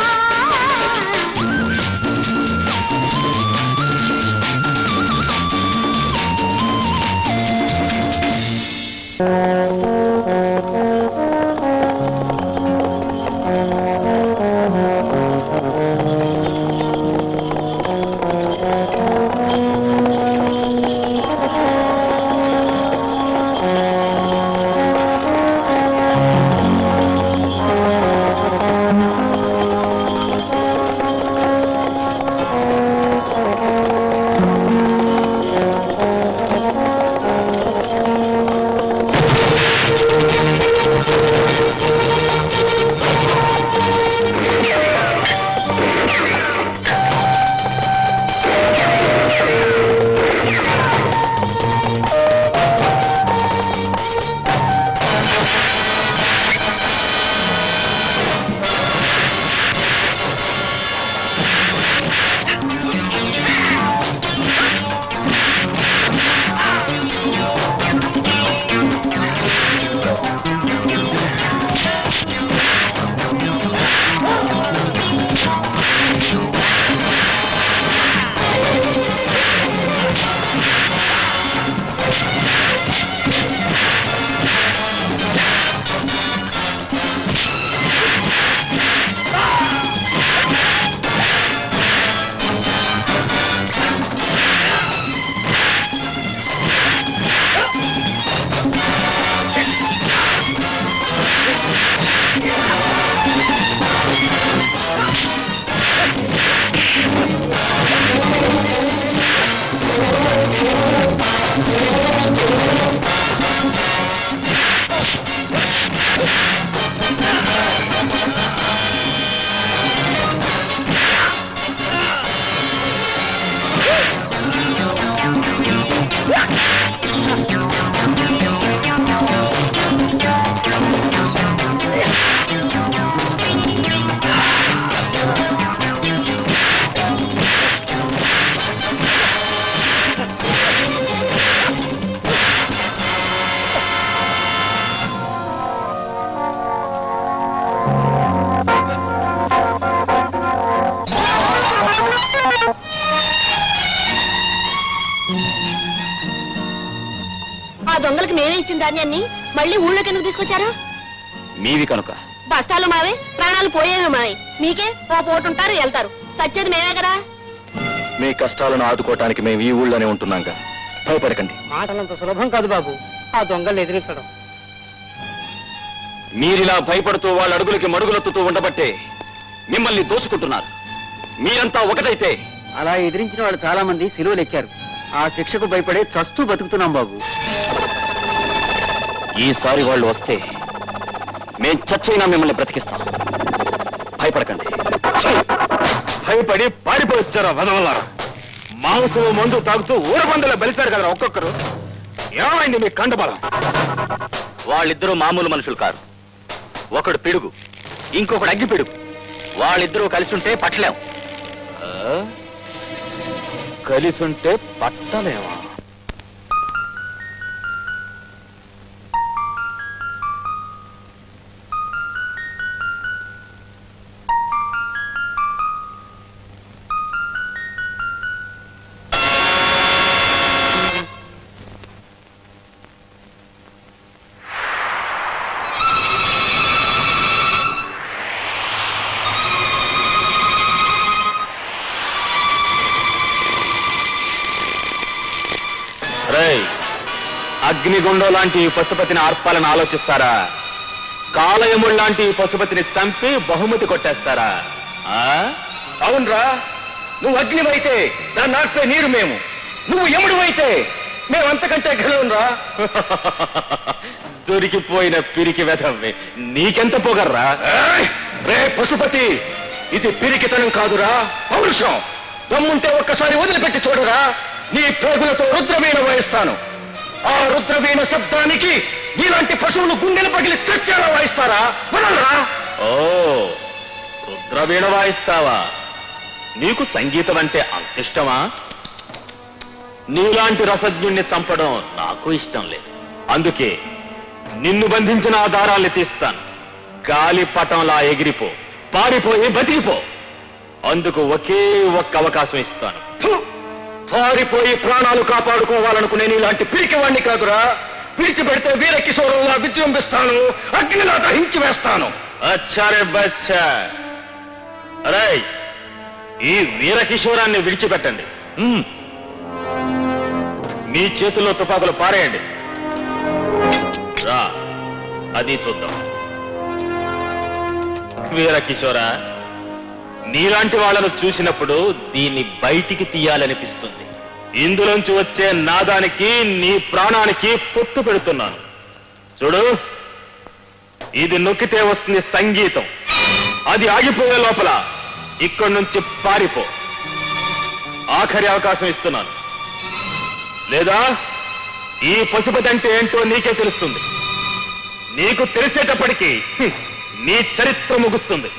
ఆ దొంగలకు మేమే ఇచ్చిన ధాన్యాన్ని మళ్ళీ ఊళ్ళోకి ఎందుకు తీసుకొచ్చారు మీవి కనుక బస్తాలు మావే ప్రాణాలు పోయేవి మావి మీకే ఓ పోటు ఉంటారు వెళ్తారు సచ్చేది మేమే కదా మీ కష్టాలను ఆదుకోవటానికి మేము ఈ ఊళ్ళోనే ఉంటున్నాంగా భయపడకండి మాటలంత సులభం కాదు బాబు ఆ దొంగలు ఎదిరించడం మీరిలా భయపడుతూ వాళ్ళ అడుగులకి మడుగులొత్తుతూ ఉండబట్టే మిమ్మల్ని దోచుకుంటున్నారు మీరంతా ఒకటైతే అలా ఎదిరించిన వాళ్ళు చాలా మంది సిలువలు ఎక్కారు ఆ శిక్షకు భయపడే చస్తూ బతుకుతున్నాం బాబు ఈసారి వాళ్ళు వస్తే మేం చచ్చైనా మిమ్మల్ని బ్రతికిస్తాం భయపడకండి భయపడి పారిపోయి వచ్చారా వదవల్లారా మాంసం మందు తాగుతూ ఊరబందలో బలిసారు కదా ఒక్కొక్కరు ఏమైంది మీ కండబలం వాళ్ళిద్దరూ మామూలు మనుషులు కాదు ఒకడు పిడుగు ఇంకొకడు అగ్గి పిడుగు వాళ్ళిద్దరూ కలిసి ఉంటే పట్టలేం కలిసి ఉంటే పట్టలేమా రేయ్ అగ్నిగుండం లాంటి ఈ పశుపతిని ఆర్పాలని ఆలోచిస్తారా కాలయముడు లాంటి ఈ పశుపతిని చంపి బహుమతి కొట్టేస్తారా ఆ? అవునరా నువ్వు అగ్నివైతే దాన్ని నాటితే నీరు మేము నువ్వు యముడు అయితే మేము అంతకంటే గెలవునరా దొరికిపోయిన పిరికి వెధవ్వి నీకెంత పొగర్రా ఏయ్! రే పశుపతి ఇది పిరికితనం కాదురా పౌరుషం దమ్ముంటే ఒక్కసారి వదిలిపెట్టి చూడరా నీ ప్రేగులతో రుద్రవీణ వాయిస్తాను ఆ రుద్రవీణ శబ్దానికి నీలాంటి పశువులు గుండెలు పగిలి చచ్చేలా వాయిస్తారా వదలరా ఓ రుద్రవీణ వాయిస్తావా నీకు సంగీతం అంటే అంత ఇష్టమా నీలాంటి రసజ్ఞుణ్ణి చంపడం నాకు ఇష్టం లేదు అందుకే నిన్ను బంధించిన ఆ దారాల్ని తీస్తాను గాలి పటంలా ఎగిరిపో పారిపోయి బతికిపో అందుకు ఒకే ఒక్క అవకాశం ఇస్తాను ఫు! పారిపోయి ప్రాణాలు కాపాడుకోవాలనుకునే నీలాంటి పిరికివాణ్ణి కాదురా విడిచిపెడితే వీర కిశోరంలా విజృంభిస్తాను అగ్నిలా దహించి వేస్తాను అచ్చారే బచ్చా అరే ఈ వీరకిషోరాన్ని విడిచిపెట్టండి హ్మ్. మీ చేతుల్లో తుపాకులు పారేయండి రా అది చూద్దాం వీరకిషోరా నీలాంటి వాళ్ళను చూసినప్పుడు దీన్ని బయటికి తీయాలనిపిస్తుంది ఇందులోంచి వచ్చే నాదానికి నీ ప్రాణానికి పొత్తు పెడుతున్నాను చూడు ఇది నొక్కితే వస్తుంది సంగీతం అది ఆగిపోయే లోపల ఇక్కడి నుంచి పారిపో ఆఖరి అవకాశం ఇస్తున్నాను లేదా ఈ పశుపతి అంటే ఏంటో నీకే తెలుస్తుంది నీకు తెలిసేటప్పటికీ హ్మ్, నీ చరిత్ర ముగుస్తుంది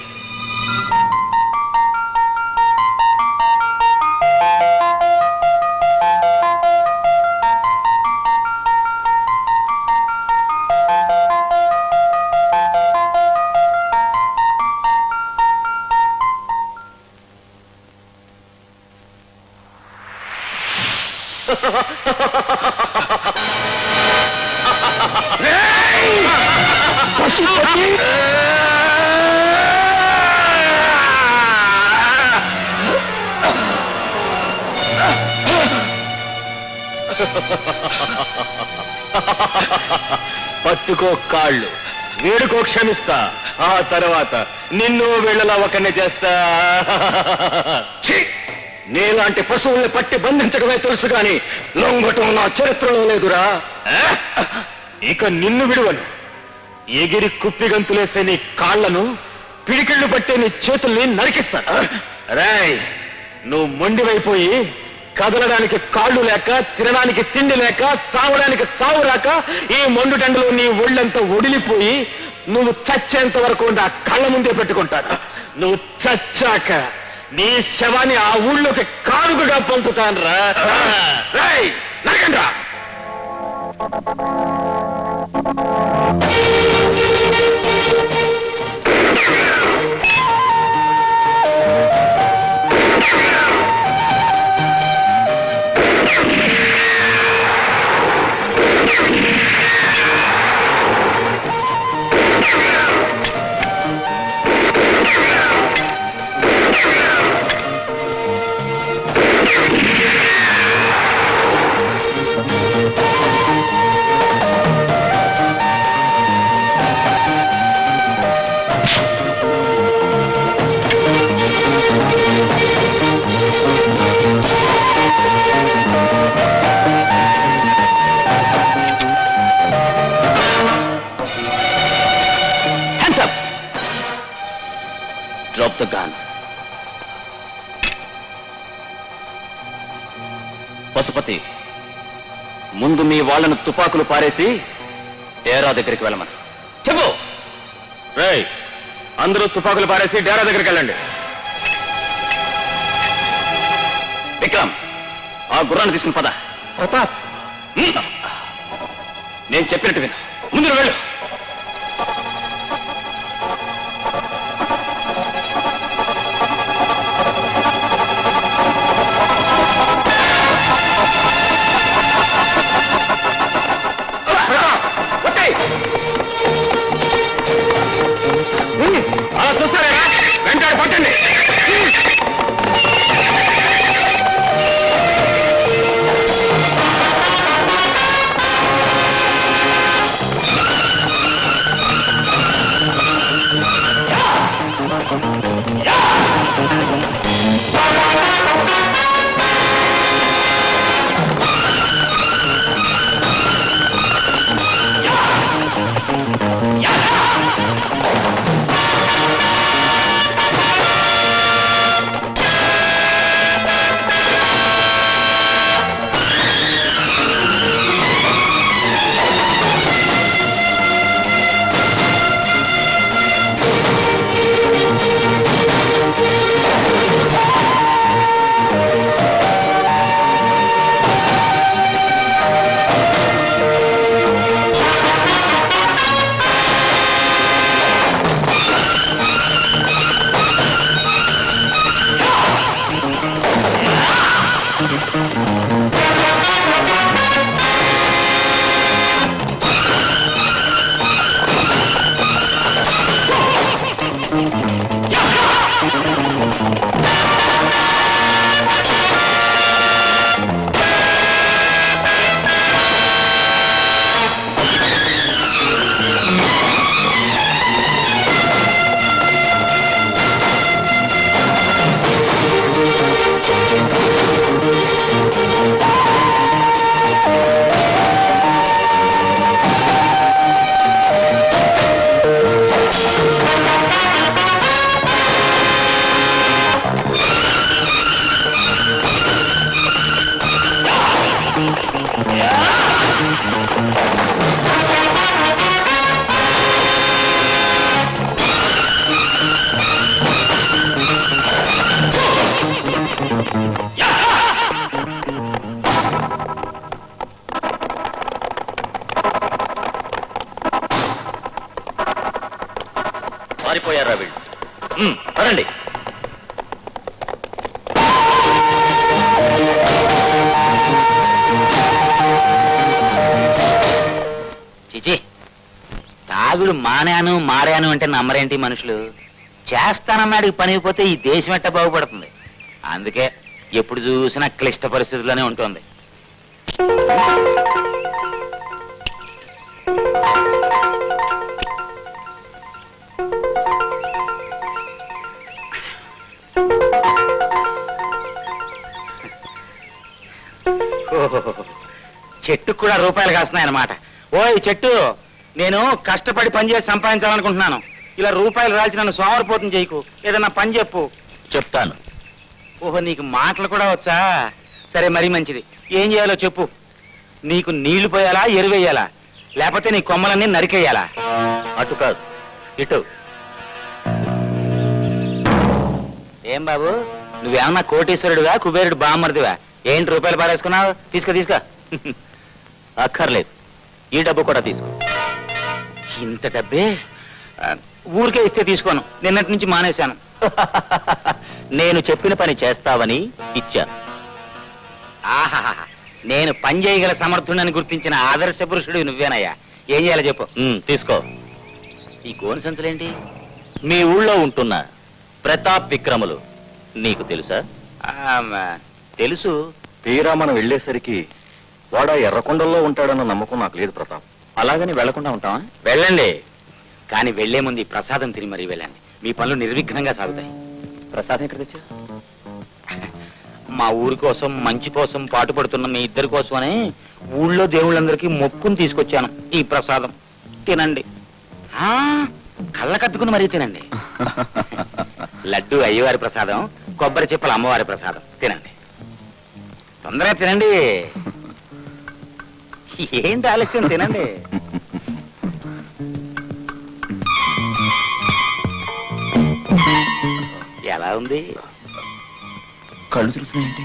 పట్టుకో కాళ్ళు వేడుకో క్షమిస్తా ఆ తర్వాత నిన్ను వీళ్ళలా ఒకనే చేస్తా ఛీ! నీలాంటి పశువుల్ని పట్టి బంధించడమే తెలుసు గాని లొంగటం నా చరిత్రలో లేదురా ఆ? ఇక నిన్ను విడువను ఎగిరి కుప్పి గంతులేసే నీ కాళ్లను పిడికిళ్ళు పట్టే నీ చేతుల్ని నరికిస్తాను రాయ్ నువ్వు మొండివైపోయి కదలడానికి కాళ్ళు లేక తినడానికి తిండి లేక చావడానికి చావు రాక ఈ మొండుటండలో నీ ఒళ్ళంతా ఒడిలిపోయి నువ్వు చచ్చేంత వరకు నా కళ్ళ ముందే పెట్టుకుంటాను నువ్వు చచ్చాక నీ శవాన్ని ఆ ఊళ్ళోకి కానుకగా పంపుతాను రా రేయ్, నరకండ్రా. Hands up! Drop the gun. Pashupati ముందు మీ వాళ్ళను తుపాకులు పారేసి డేరా దగ్గరికి వెళ్ళమని చెప్పు రేయ్ అందరూ తుపాకులు పారేసి డేరా దగ్గరికి వెళ్ళండి విక్రమ్ ఆ గుర్రాన్ని తీసుకుని పద ప్రతాప్ హ్మ్. నేను చెప్పినట్టు విను ముందు నువ్వు వెళ్ళు వచ్చేయ్. అలా చూస్తారా వెంటాడు పట్టండి ఆ పారిపోయారా వీళ్ళు ఉమ్, పదండి చిచి తాగుడు మానాను మారాను అంటే నమ్మరేంటి మనుషులు చేస్తానన్నాడికి పని అయిపోతే ఈ దేశం ఎట్ట బాగుపడుతుంది అందుకే ఎప్పుడు చూసినా క్లిష్ట పరిస్థితుల్లోనే ఉంటుంది ఓహో చెట్టుకు కూడా రూపాయలు కాస్తున్నాయన్నమాట ఓయ్ చెట్టు నేను కష్టపడి పని చేసి సంపాదించాలనుకుంటున్నాను ఇలా రూపాయలు రాల్చి నన్ను సోమరిపోతం చేయకు ఏదన్నా పని చెప్పు చెప్తాను ఓహో నీకు మాటలు కూడా వచ్చా సరే మరీ మంచిది ఏం చేయాలో చెప్పు నీకు నీళ్లు పోయాలా ఎరువేయాలా లేకపోతే నీ కొమ్మలన్నీ నరికేయాలా అటు కాదు ఇటు ఏం బాబు నువ్వేమన్నా కోటీశ్వరుడుగా కుబేరుడు బామ్మర్దివా ఏంటి రూపాయలు పారేసుకున్నావు తీసుకో తీసుకో అక్కర్లేదు ఈ డబ్బు కూడా తీసుకో ఇంత డబ్బే ఆ, ఊరికే ఇస్తే తీసుకోను నిన్నటి నుంచి మానేశాను నేను చెప్పిన పని చేస్తావని ఇచ్చాను ఆహా నేను పని చేయగల సమర్థుడని గుర్తించిన ఆదర్శ పురుషుడు నువ్వేనయ్యా ఏం చేయాలో చెప్పు ఉమ్, తీసుకో ఈ గోను సంచులేంటి మీ ఊళ్ళో ఉంటున్న ప్రతాప్ విక్రములు నీకు తెలుసా ఆ, మ- తెలుసు తీరా మనం వెళ్ళేసరికి వాడా ఎర్రకొండల్లో ఉంటాడన్న నమ్మకం నాకు లేదు ప్రతాప్ అలాగని వెళ్లకుండా ఉంటావా వెళ్ళండి కానీ వెళ్లే ముందు ఈ ప్రసాదం తిని మరీ వెళ్ళండి మీ పనులు నిర్విఘ్నంగా సాగుతాయి ప్రసాదం ఎక్కడ తెచ్చా మా ఊరి కోసం మంచి కోసం పాటుపడుతున్న మీ ఇద్దరి కోసమని ఊళ్ళో దేవుళ్ళందరికీ మొక్కుని తీసుకొచ్చాను ఈ ప్రసాదం తినండి ఆ కళ్ళ కత్తుకుని మరీ తినండి లడ్డు అయ్యవారి ప్రసాదం కొబ్బరి చిప్పల అమ్మవారి ప్రసాదం తినండి తొందరగా తినండి ఏంటి ఆలస్యం తినండి ఎలా ఉంది కళ్ళు చూస్తున్నాయండి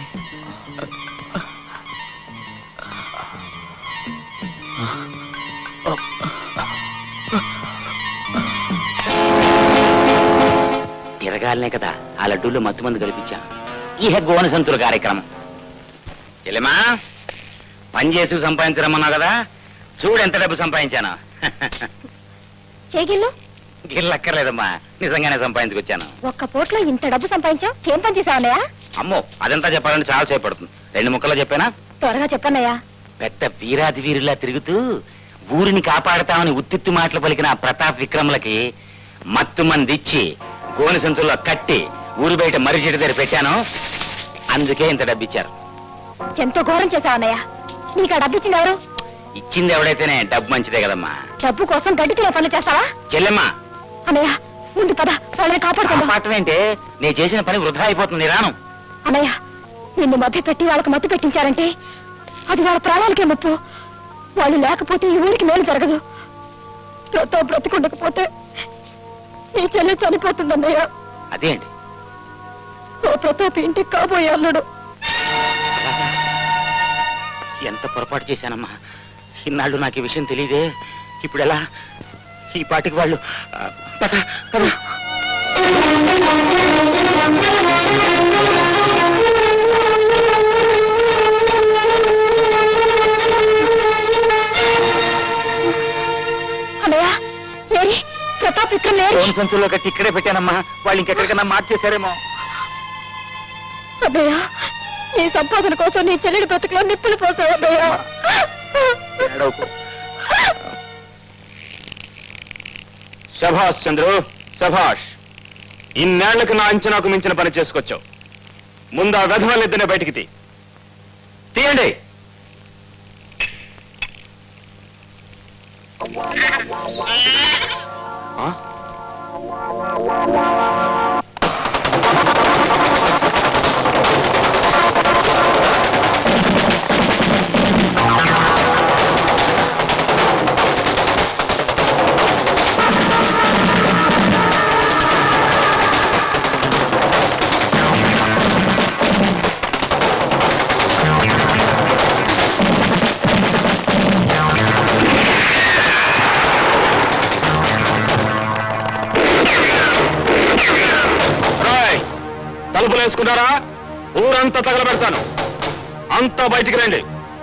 తిరగాలనే కదా ఆ లడ్డూలో మత్తు మందు కల్పించా ఇహ గోన సంతుల కార్యక్రమం ఎలేమా పని చేసి సంపాదించరమ్మన్నావు కదా చూడు ఎంత డబ్బు సంపాదించాను చేగిల్లు గిల్లక్కర్లేదమ్మా నిజంగానే సంపాదించుకొచ్చాను ఒక్క పూట్లో ఇంత డబ్బు సంపాదించావు ఏం పని చేసావన్నయ్యా అమ్మో అదంతా చెప్పాలంటే చాలా సేపు పడుతుంది రెండు ముక్కలో చెప్పానా త్వరగా చెప్పన్నయ్యా పెద్ద వీరాది వీరులా తిరుగుతూ ఊరిని కాపాడతామని ఉత్తిత్తు మాటలు పలికిన ఆ ప్రతాప్ విక్రములకి మత్తు మంది ఇచ్చి గోని సంచుల్లో కట్టి ఊరి బయట మర్రి చెట్టు దగ్గర పెట్టాను అందుకే ఇంత డబ్బిచ్చారు ఎంతో ఘోరం చేసావన్నయ్య నీకు ఆ డబ్బు ఇచ్చింది ఎవరు ఇచ్చింది ఎవడైతేనే డబ్బు మంచిదే కదమ్మా డబ్బు కోసం గడ్డి తినే పనులు చేస్తావా చెల్లెమ్మా అన్నయ్య ముందు పద వాళ్ళని కాపాడుకుందాం పాఠం ఏంటే నేను చేసిన పని వృధా అయిపోతుంది రాను అన్నయ్య నిన్ను మభ్య పెట్టి వాళ్ళకి మత్తు పెట్టించారంటే అది వాళ్ళ ప్రాణాలకే ముప్పు వాళ్ళు లేకపోతే ఈ ఊరికి మేలు జరగదు ప్రతో బ్రతికుండకపోతే నీ చెల్లి చనిపోతుందన్నయ్య అదేంటి ఓ ప్రతాప్ ఇంటికి కాబోయే అల్లుడు ఎంత పొరపాటు చేశానమ్మా ఇన్నాళ్ళు నాకు ఈ విషయం తెలియదే ఇప్పుడు ఎలా ఈ పాటికి వాళ్ళు ఆ, పద, పద. అన్నయ్య ఏరి ప్రతాప్ విక్రమ్ లేరు ఫోన్ సంచుల్లో కట్టి ఇక్కడే పెట్టానమ్మా వాళ్ళు ఇంకెక్కడికన్నా మార్చేశారేమో అన్నయ్య నీ సంపాదన కోసం నీ చెల్లెడి బ్రతుకులో నిప్పులు పోసావు అన్నయ్య ఏడవకు. శభాష్ చంద్రు శభాష్ ఇన్నేళ్లకు నా అంచనాకు మించిన పని చేసుకొచ్చావు ముందు ఆ వెధవలిద్దరిని బయటికి తీ తీయండి ఆ? తలుపులు వేసుకున్నారా ఊరంతా తగలబెడతాను అంతా బయటికి రండి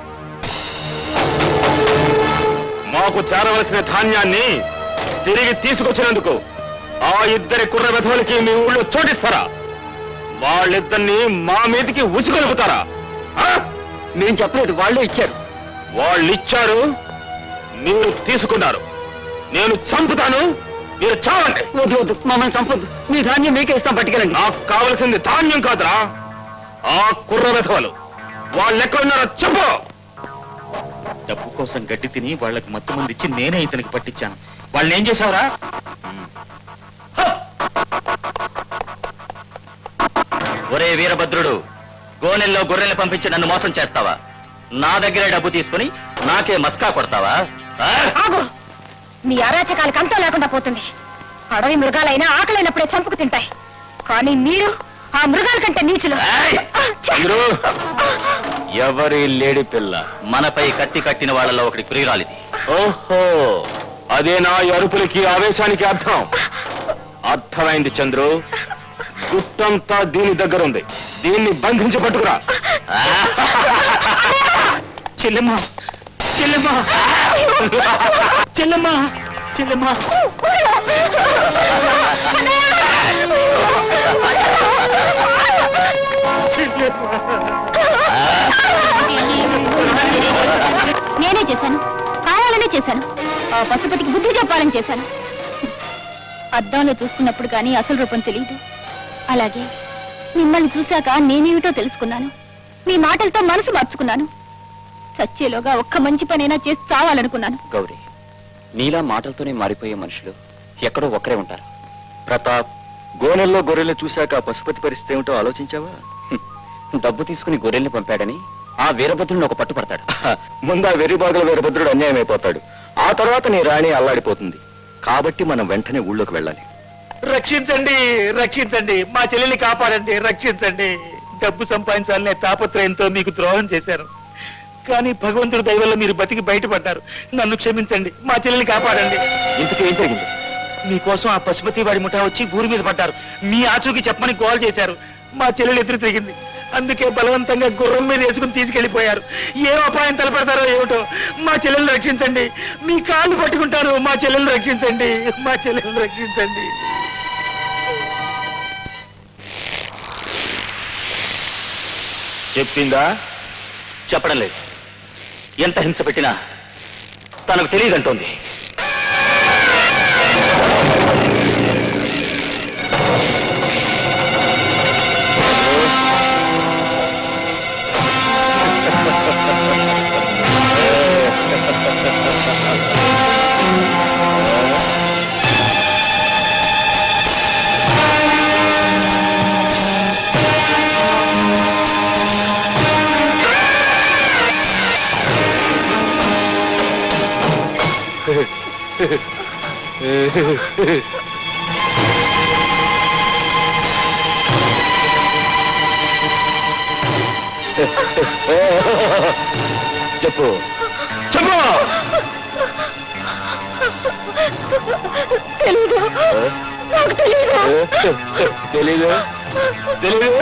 మాకు చేరవలసిన ధాన్యాన్ని తిరిగి తీసుకొచ్చినందుకు ఆ ఇద్దరి కుర్ర వెధవులకి మీ ఊళ్ళో చోటిస్తారా వాళ్ళిద్దరిని మా మీదకి ఉసిగొలుపుతారా నేను చెప్పలేదు వాళ్ళే ఇచ్చారు వాళ్ళు ఇచ్చారు మీరు తీసుకున్నారు నేను చంపుతాను మీరు చావండి వద్దు వద్దు మమ్మల్ని చంపొద్దు మీ ధాన్యం మీకే ఇస్తాం పట్టుకెళ్ళండి నాకు కావలసింది ధాన్యం కాదురా ఆ కుర్ర వెధవలు వాళ్ళు ఎక్కడున్నారో చెప్పు డబ్బు కోసం గడ్డి తిని వాళ్ళకి మత్తు మంది ఇచ్చి నేనే ఇతనికి పట్టించాను వాళ్ళని ఏం చేశావురా ఒరే వీరభద్రుడు గోనెల్లో గొర్రెలు పంపించి నన్ను మోసం చేస్తావా నా దగ్గరే డబ్బు తీసుకుని నాకే మస్కా కొడతావా ఆ? ఆగు నీ అరాచకాలకు అంతం లేకుండా పోతుంది అడవి మృగాలైనా ఆకలైనప్పుడే చంపుకు తింటాయి కానీ మీరు ఆ మృగాల కంటే నీచులు ఏయ్! మీరు ఎవరి లేడి పిల్ల మనపై కత్తి కట్టిన వాళ్ళలో ఒకటి ప్రియురాలిది ఓహో అదే నా ఈ అరుపులకి ఆవేశానికి అర్థం అర్థమైంది చంద్రు గుట్టంతా దీని దగ్గర ఉంది దీన్ని బంధించి పట్టుకురా చెల్లెమ్మా చెల్లెమ్మా చెల్లెమ్మా చెల్లెమ్మా నేనే చేశాను కావాలనే చేశాను ఆ పశుపతికి బుద్ధి చెప్పాలని చేశాను అద్దంలో చూసుకున్నప్పుడు కానీ అసలు రూపం తెలియదు అలాగే మిమ్మల్ని చూశాక నేనేమిటో తెలుసుకున్నాను మీ మాటలతో మనసు మార్చుకున్నాను చచ్చేలోగా ఒక్క మంచి పనైనా చేసి చావాలనుకున్నాను గౌరీ నీలా మాటలతోనే మారిపోయే మనుషులు ఎక్కడో ఒక్కరే ఉంటారు ప్రతాప్ గోనెల్లో గొర్రెలు చూశాక ఆ పశుపతి పరిస్థితి ఏమిటో ఆలోచించావా డబ్బు తీసుకుని గొర్రెల్ని పంపాడని ఆ వీరభద్రుని ఒక పట్టుపడతాడు ముందు ఆ వెర్రిబాగుల వీరభద్రుడు అన్యాయం అయిపోతాడు ఆ తర్వాత నీ రాణి అల్లాడిపోతుంది కాబట్టి మనం వెంటనే ఊళ్ళోకి వెళ్ళాలి రక్షించండి రక్షించండి మా చెల్లెల్ని కాపాడండి రక్షించండి డబ్బు సంపాదించాలనే తాపత్రయంతో మీకు ద్రోహం చేశారు కానీ భగవంతుడి దయ వల్ల మీరు బతికి బయటపడ్డారు నన్ను క్షమించండి మా చెల్లెల్ని కాపాడండి ఇంతకీ ఏం జరిగింది మీకోసం ఆ పశుపతి వాడి ముఠా వచ్చి ఊరి మీద పడ్డారు మీ ఆచూకి చెప్పమని గోల్ చేశారు మా చెల్లెలు ఎదురు తిరిగింది అందుకే బలవంతంగా గుర్రం మీద వేసుకుని తీసుకెళ్లిపోయారు ఏ అపాయం తలపెడతారో ఏమిటో మా చెల్లెలు రక్షించండి మీ కాళ్ళు పట్టుకుంటారు మా చెల్లెలు రక్షించండి మా చెల్లెలు రక్షించండి చెప్పిందా చెప్పడం లేదు ఎంత హింస పెట్టినా తనకు తెలియదంటోంది చెప్పు చెప్పు తెలీదు నాకు తెలీదు తెలీదు తెలీదు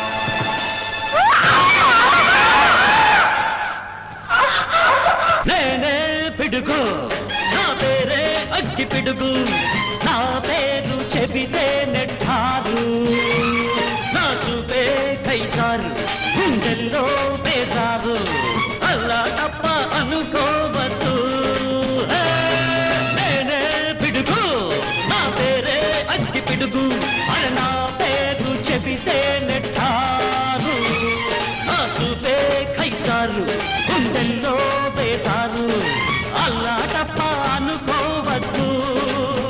నేనే పిడుగు నా పేరే అగ్గి పిడుగు నా పేరు చెబితే నెట్టారు నా చూపే కైతారు గుండెల్లో పేదారు అలా తప్ప అనుకోవద్దు హే! నేనే పిడుగు నా పేరే అగ్గి పిడుగు అరే నా పేరు చెబితే నెట్టారు నా చూపే ఖైతారు గుండెల్లో పేతారు అల్లా తప్ప అనుకోవద్దు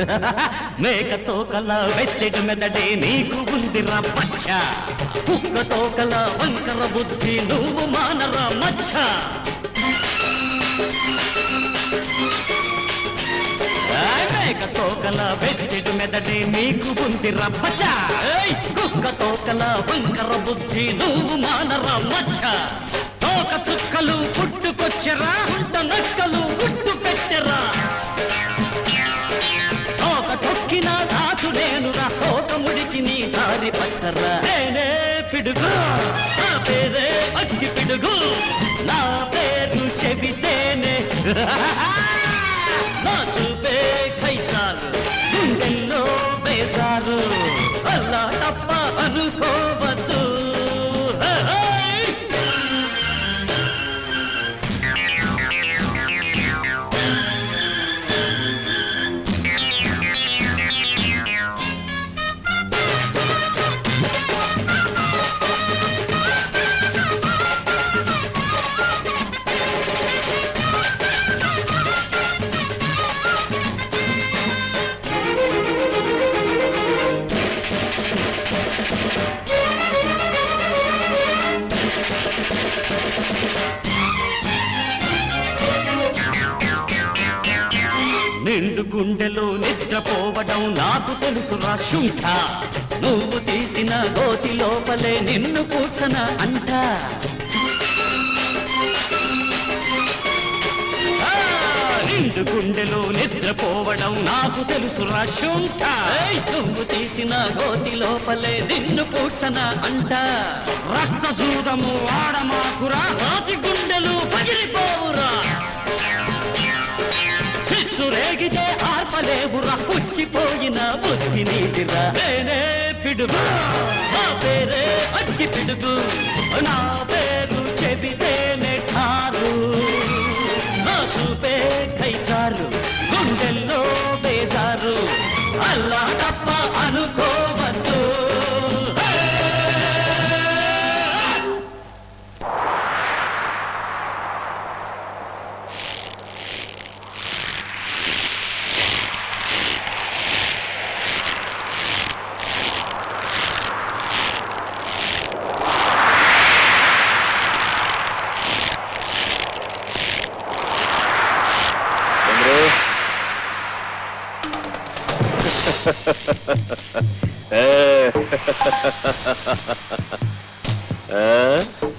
మేక తోకల వెచ్చడి మెదడే నీకు ఉందిరా పచ్చ కుక్క తోకల వంకర బుద్ధి నువ్వు మానరా మచ్చ ఏయ్, మేక తోకల వెచ్చడి మెదడే నీకు ఉందిరా పచ్చ ఏయ్, కుక్క తోకల వంకర బుద్ధి నువ్వు మానరా మచ్చ తోక చుక్కలు పుట్టుకొచ్చరా ఉంట నక్కలు పుట్టు పెట్టరా తోక తొక్కిన దాచు నేనురా తోక ముడిచి నీ దారి పట్టరా నేనే పిడుగు నా పేరే అగ్గి పిడుగు నా పేరు చెబితేనే నా చూపే కైసారు గుండెల్లో వేశారు అలా తప్ప అనుకోవద్దు హే, హే. నిండు గుండెలో నిద్రపోవడం నాకు తెలుసురా శుంఠ నువ్వు తీసిన గోతి లోపలే నిన్ను కూర్చన అంట ఆ, నిండు గుండెలో నిద్రపోవడం నాకు తెలుసురా శుంఠ ఏయ్, నువ్వు తీసిన గోతి లోపలే నిన్ను కూర్చన అంట రక్త జూదము ఆడమాకురా రాతి గుండెలు పగిలిపోవురా చిచ్చు రేగితే ఆర్పలేవురా పుచ్చిపోయిన బుద్ధి నీదిరా నేనే పిడుగు నా పేరే అగ్గి పిడుగు నా పేరు చెబితేనే ఠారు నా చూపే కైసారు గుండెల్లో బేజారు అల్లా తప్ప అనుకోవద్దు చంద్రు ఏ. ఏ?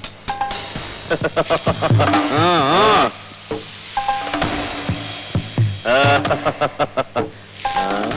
ఆ, ఆ. ఆ. ఆ.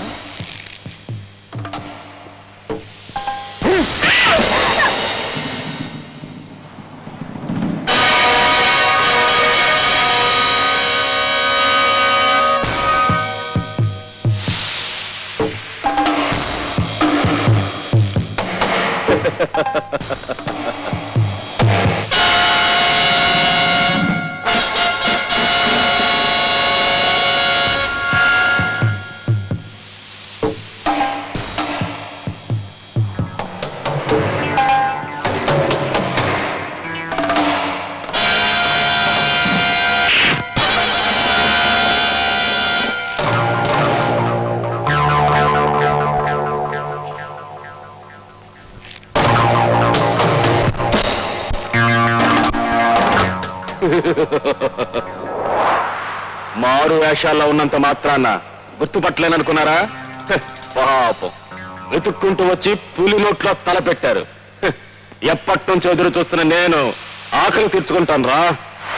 మారు వేషాల్లో ఉన్నంత మాత్రాన గుర్తుపట్టలేననుకున్నారా హ, పాపం వెతుక్కుంటూ వచ్చి పులి నోట్లో తల పెట్టారు హ, ఎప్పటి నుంచో ఎదురు చూస్తున్న నేను ఆకలి తీర్చుకుంటాను రా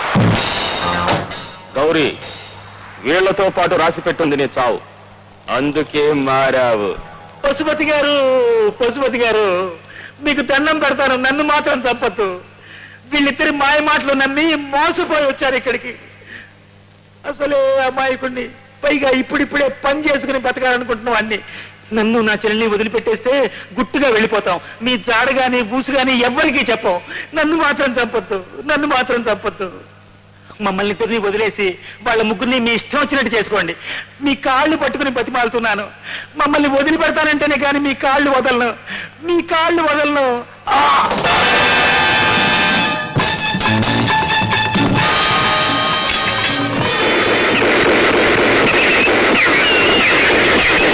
గౌరీ వీళ్లతో పాటు రాసి పెట్టుంది నీ చావు అందుకే మారావు పశుపతి గారు పశుపతి గారు మీకు దండం పెడతాను నన్ను మాత్రం తప్పద్దు వీళ్ళిద్దరి మాయ మాటలు నమ్మి మోసపోయి వచ్చారు ఇక్కడికి అసలే అమాయకుణ్ణి పైగా ఇప్పుడిప్పుడే పని చేసుకుని బతకాలనుకుంటున్నాం అన్ని నన్ను నా చెల్లిని వదిలిపెట్టేస్తే గుట్టుగా వెళ్ళిపోతాం మీ జాడ గాని బూసు గాని ఎవ్వరికీ చెప్పం నన్ను మాత్రం చంపొద్దు నన్ను మాత్రం చంపొద్దు మమ్మల్ని ఇద్దరిని వదిలేసి వాళ్ళ ముగ్గురిని మీ ఇష్టం వచ్చినట్టు చేసుకోండి మీ కాళ్ళు పట్టుకుని బతిమాలుతున్నాను మమ్మల్ని వదిలిపెడతానంటేనే కానీ మీ కాళ్ళు వదలను మీ కాళ్ళు వదలను ఆ! ఆ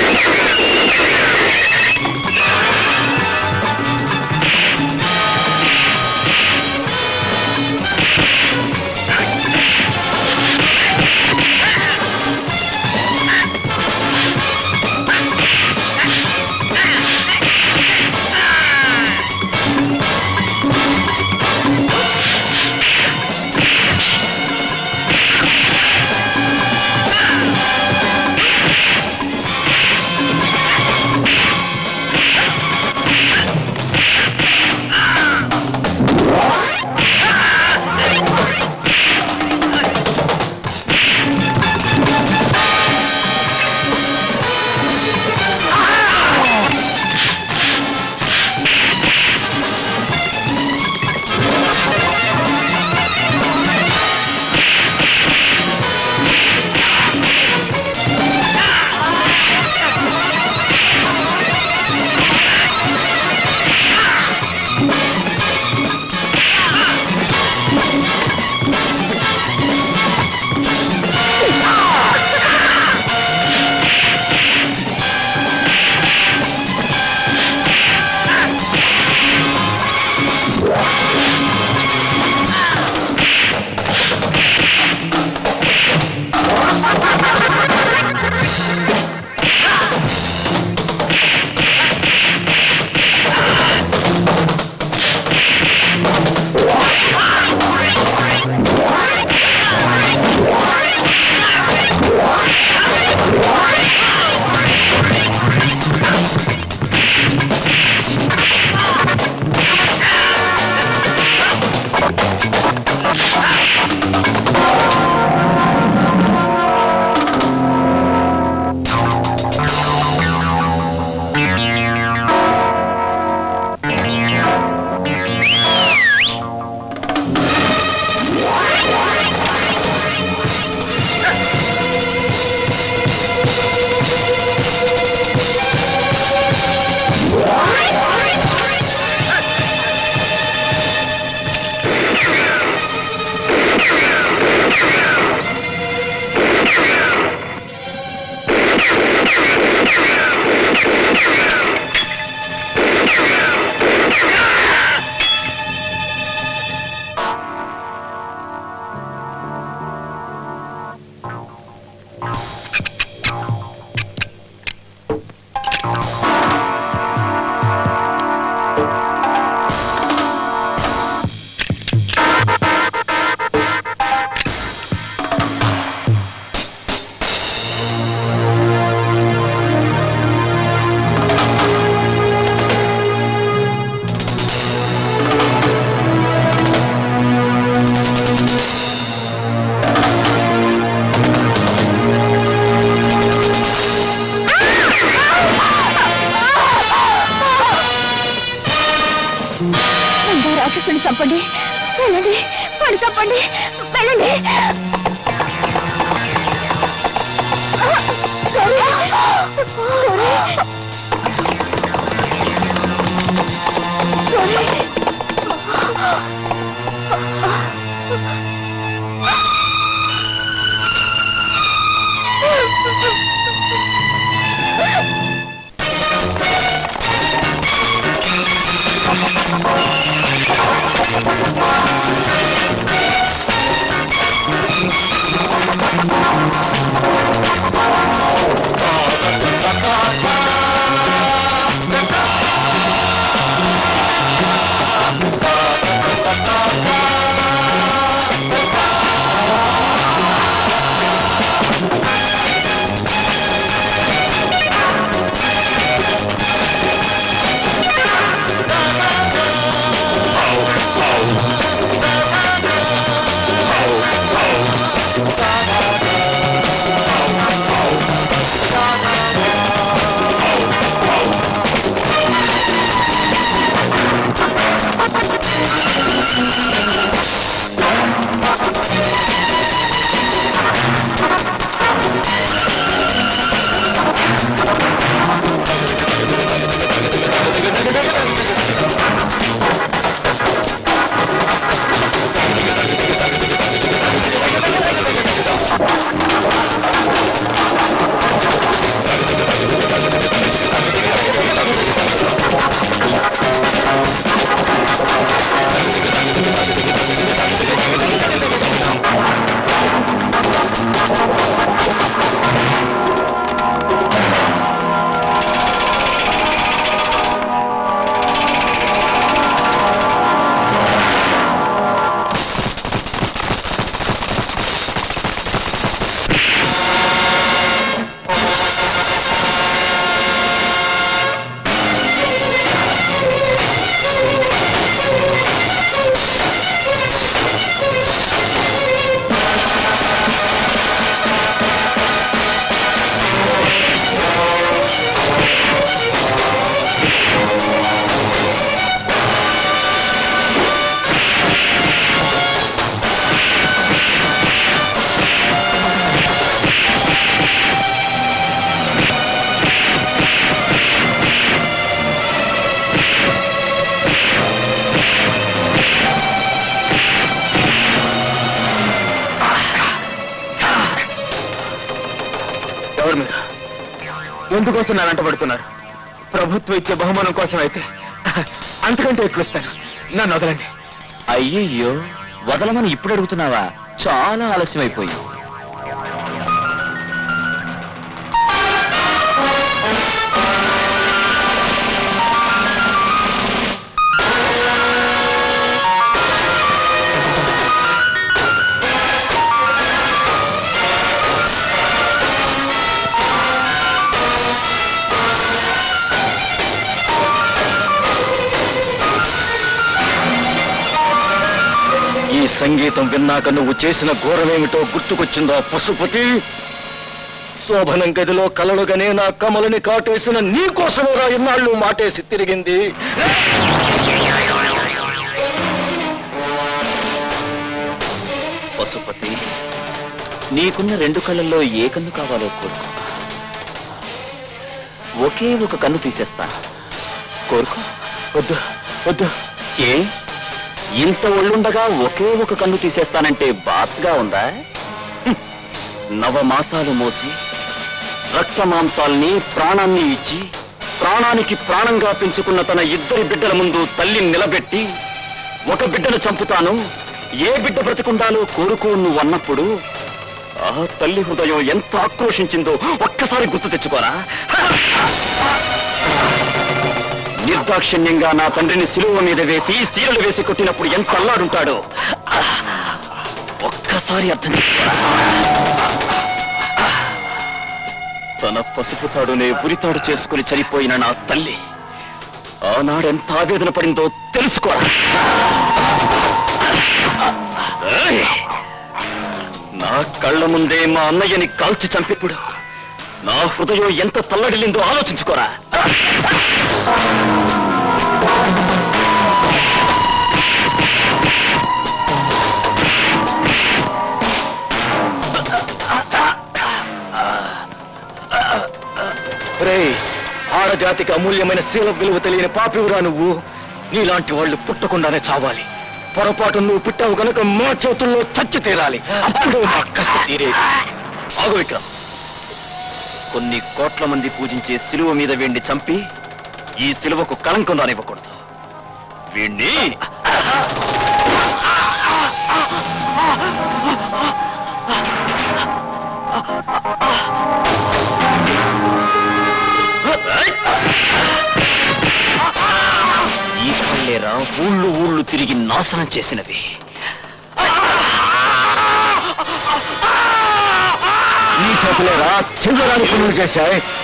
చంపండి వెళ్ళండి వాడిని చంపండి వెళ్ళండి గౌరీ! గౌరీ! గౌరీ! ఎవరు మీరు ఎందుకోసం నా వెంట పడుతున్నారు ప్రభుత్వం ఇచ్చే బహుమానం కోసం అయితే అంతకంటే ఎక్కువ ఇస్తాను నన్ను వదలండి అయ్యయ్యో వదలమని ఇప్పుడు అడుగుతున్నావా చాలా ఆలస్యం అయిపోయింది ఈ సంగీతం విన్నాక నువ్వు చేసిన ఘోరమేమిటో గుర్తుకొచ్చిందా పశుపతి శోభనం గదిలో కలలుగానే నా కమలని కాటేసిన నీ కోసమేరా ఇన్నాళ్ళు మాటేసి తిరిగింది పశుపతి నీకున్న రెండు కళ్ళల్లో ఏ కన్ను కావాలో కోరుకో ఒకే ఒక కన్ను తీసేస్తాను కోరుకో వద్దు వద్దు ఏ ఇంత ఒళ్ళుండగా ఒకే ఒక కన్ను తీసేస్తానంటే బాధగా ఉందా హ్మ్. నవమాసాలు మోసి రక్త మాంసాల్ని ప్రాణాన్ని ఇచ్చి ప్రాణానికి ప్రాణంగా పెంచుకున్న తన ఇద్దరి బిడ్డల ముందు తల్లిని నిలబెట్టి ఒక బిడ్డను చంపుతాను ఏ బిడ్డ బ్రతికుండాలో కోరుకో నువ్వు అన్నప్పుడు ఆ తల్లి హృదయం ఎంత ఆక్రోషించిందో ఒక్కసారి గుర్తు తెచ్చుకోరా నిర్దాక్షిణ్యంగా నా తండ్రిని సిలువ మీద వేసి చీరలు వేసి కొట్టినప్పుడు ఎంత అల్లాడుంటాడో ఒక్కసారి అర్థం చేసుకోరా తన పసుపు తాడునే ఉరితాడు చేసుకుని చనిపోయిన నా తల్లి ఆనాడెంత ఆవేదన పడిందో తెలుసుకోరా ఏయ్! నా కళ్ళ ముందే మా అన్నయ్యని కాల్చి చంపిప్పుడు నా హృదయం ఎంత తల్లడిల్లిందో ఆలోచించుకోరా రే ఆడజాతికి అమూల్యమైన శీల విలువ తెలియని పాపివురా నువ్వు నీలాంటి వాళ్ళు పుట్టకుండానే చావాలి పొరపాటు నువ్వు పుట్టావు కనుక మా చేతుల్లో చచ్చి తీరాలి అప్పుడు మా కష్ట తీరేది ఆగు విక్రమ్ కొన్ని కోట్ల మంది పూజించే సిలువ మీద వీణ్ణి చంపి ఈ సిలువకు కళంకం రానివ్వకూడదు వీణ్ణి ఈ కళ్ళేరా ఊళ్ళు ఊళ్ళు తిరిగి నాశనం చేసినవి ఈ చేతులేరా చిల్లరాని పనులు చేశాయి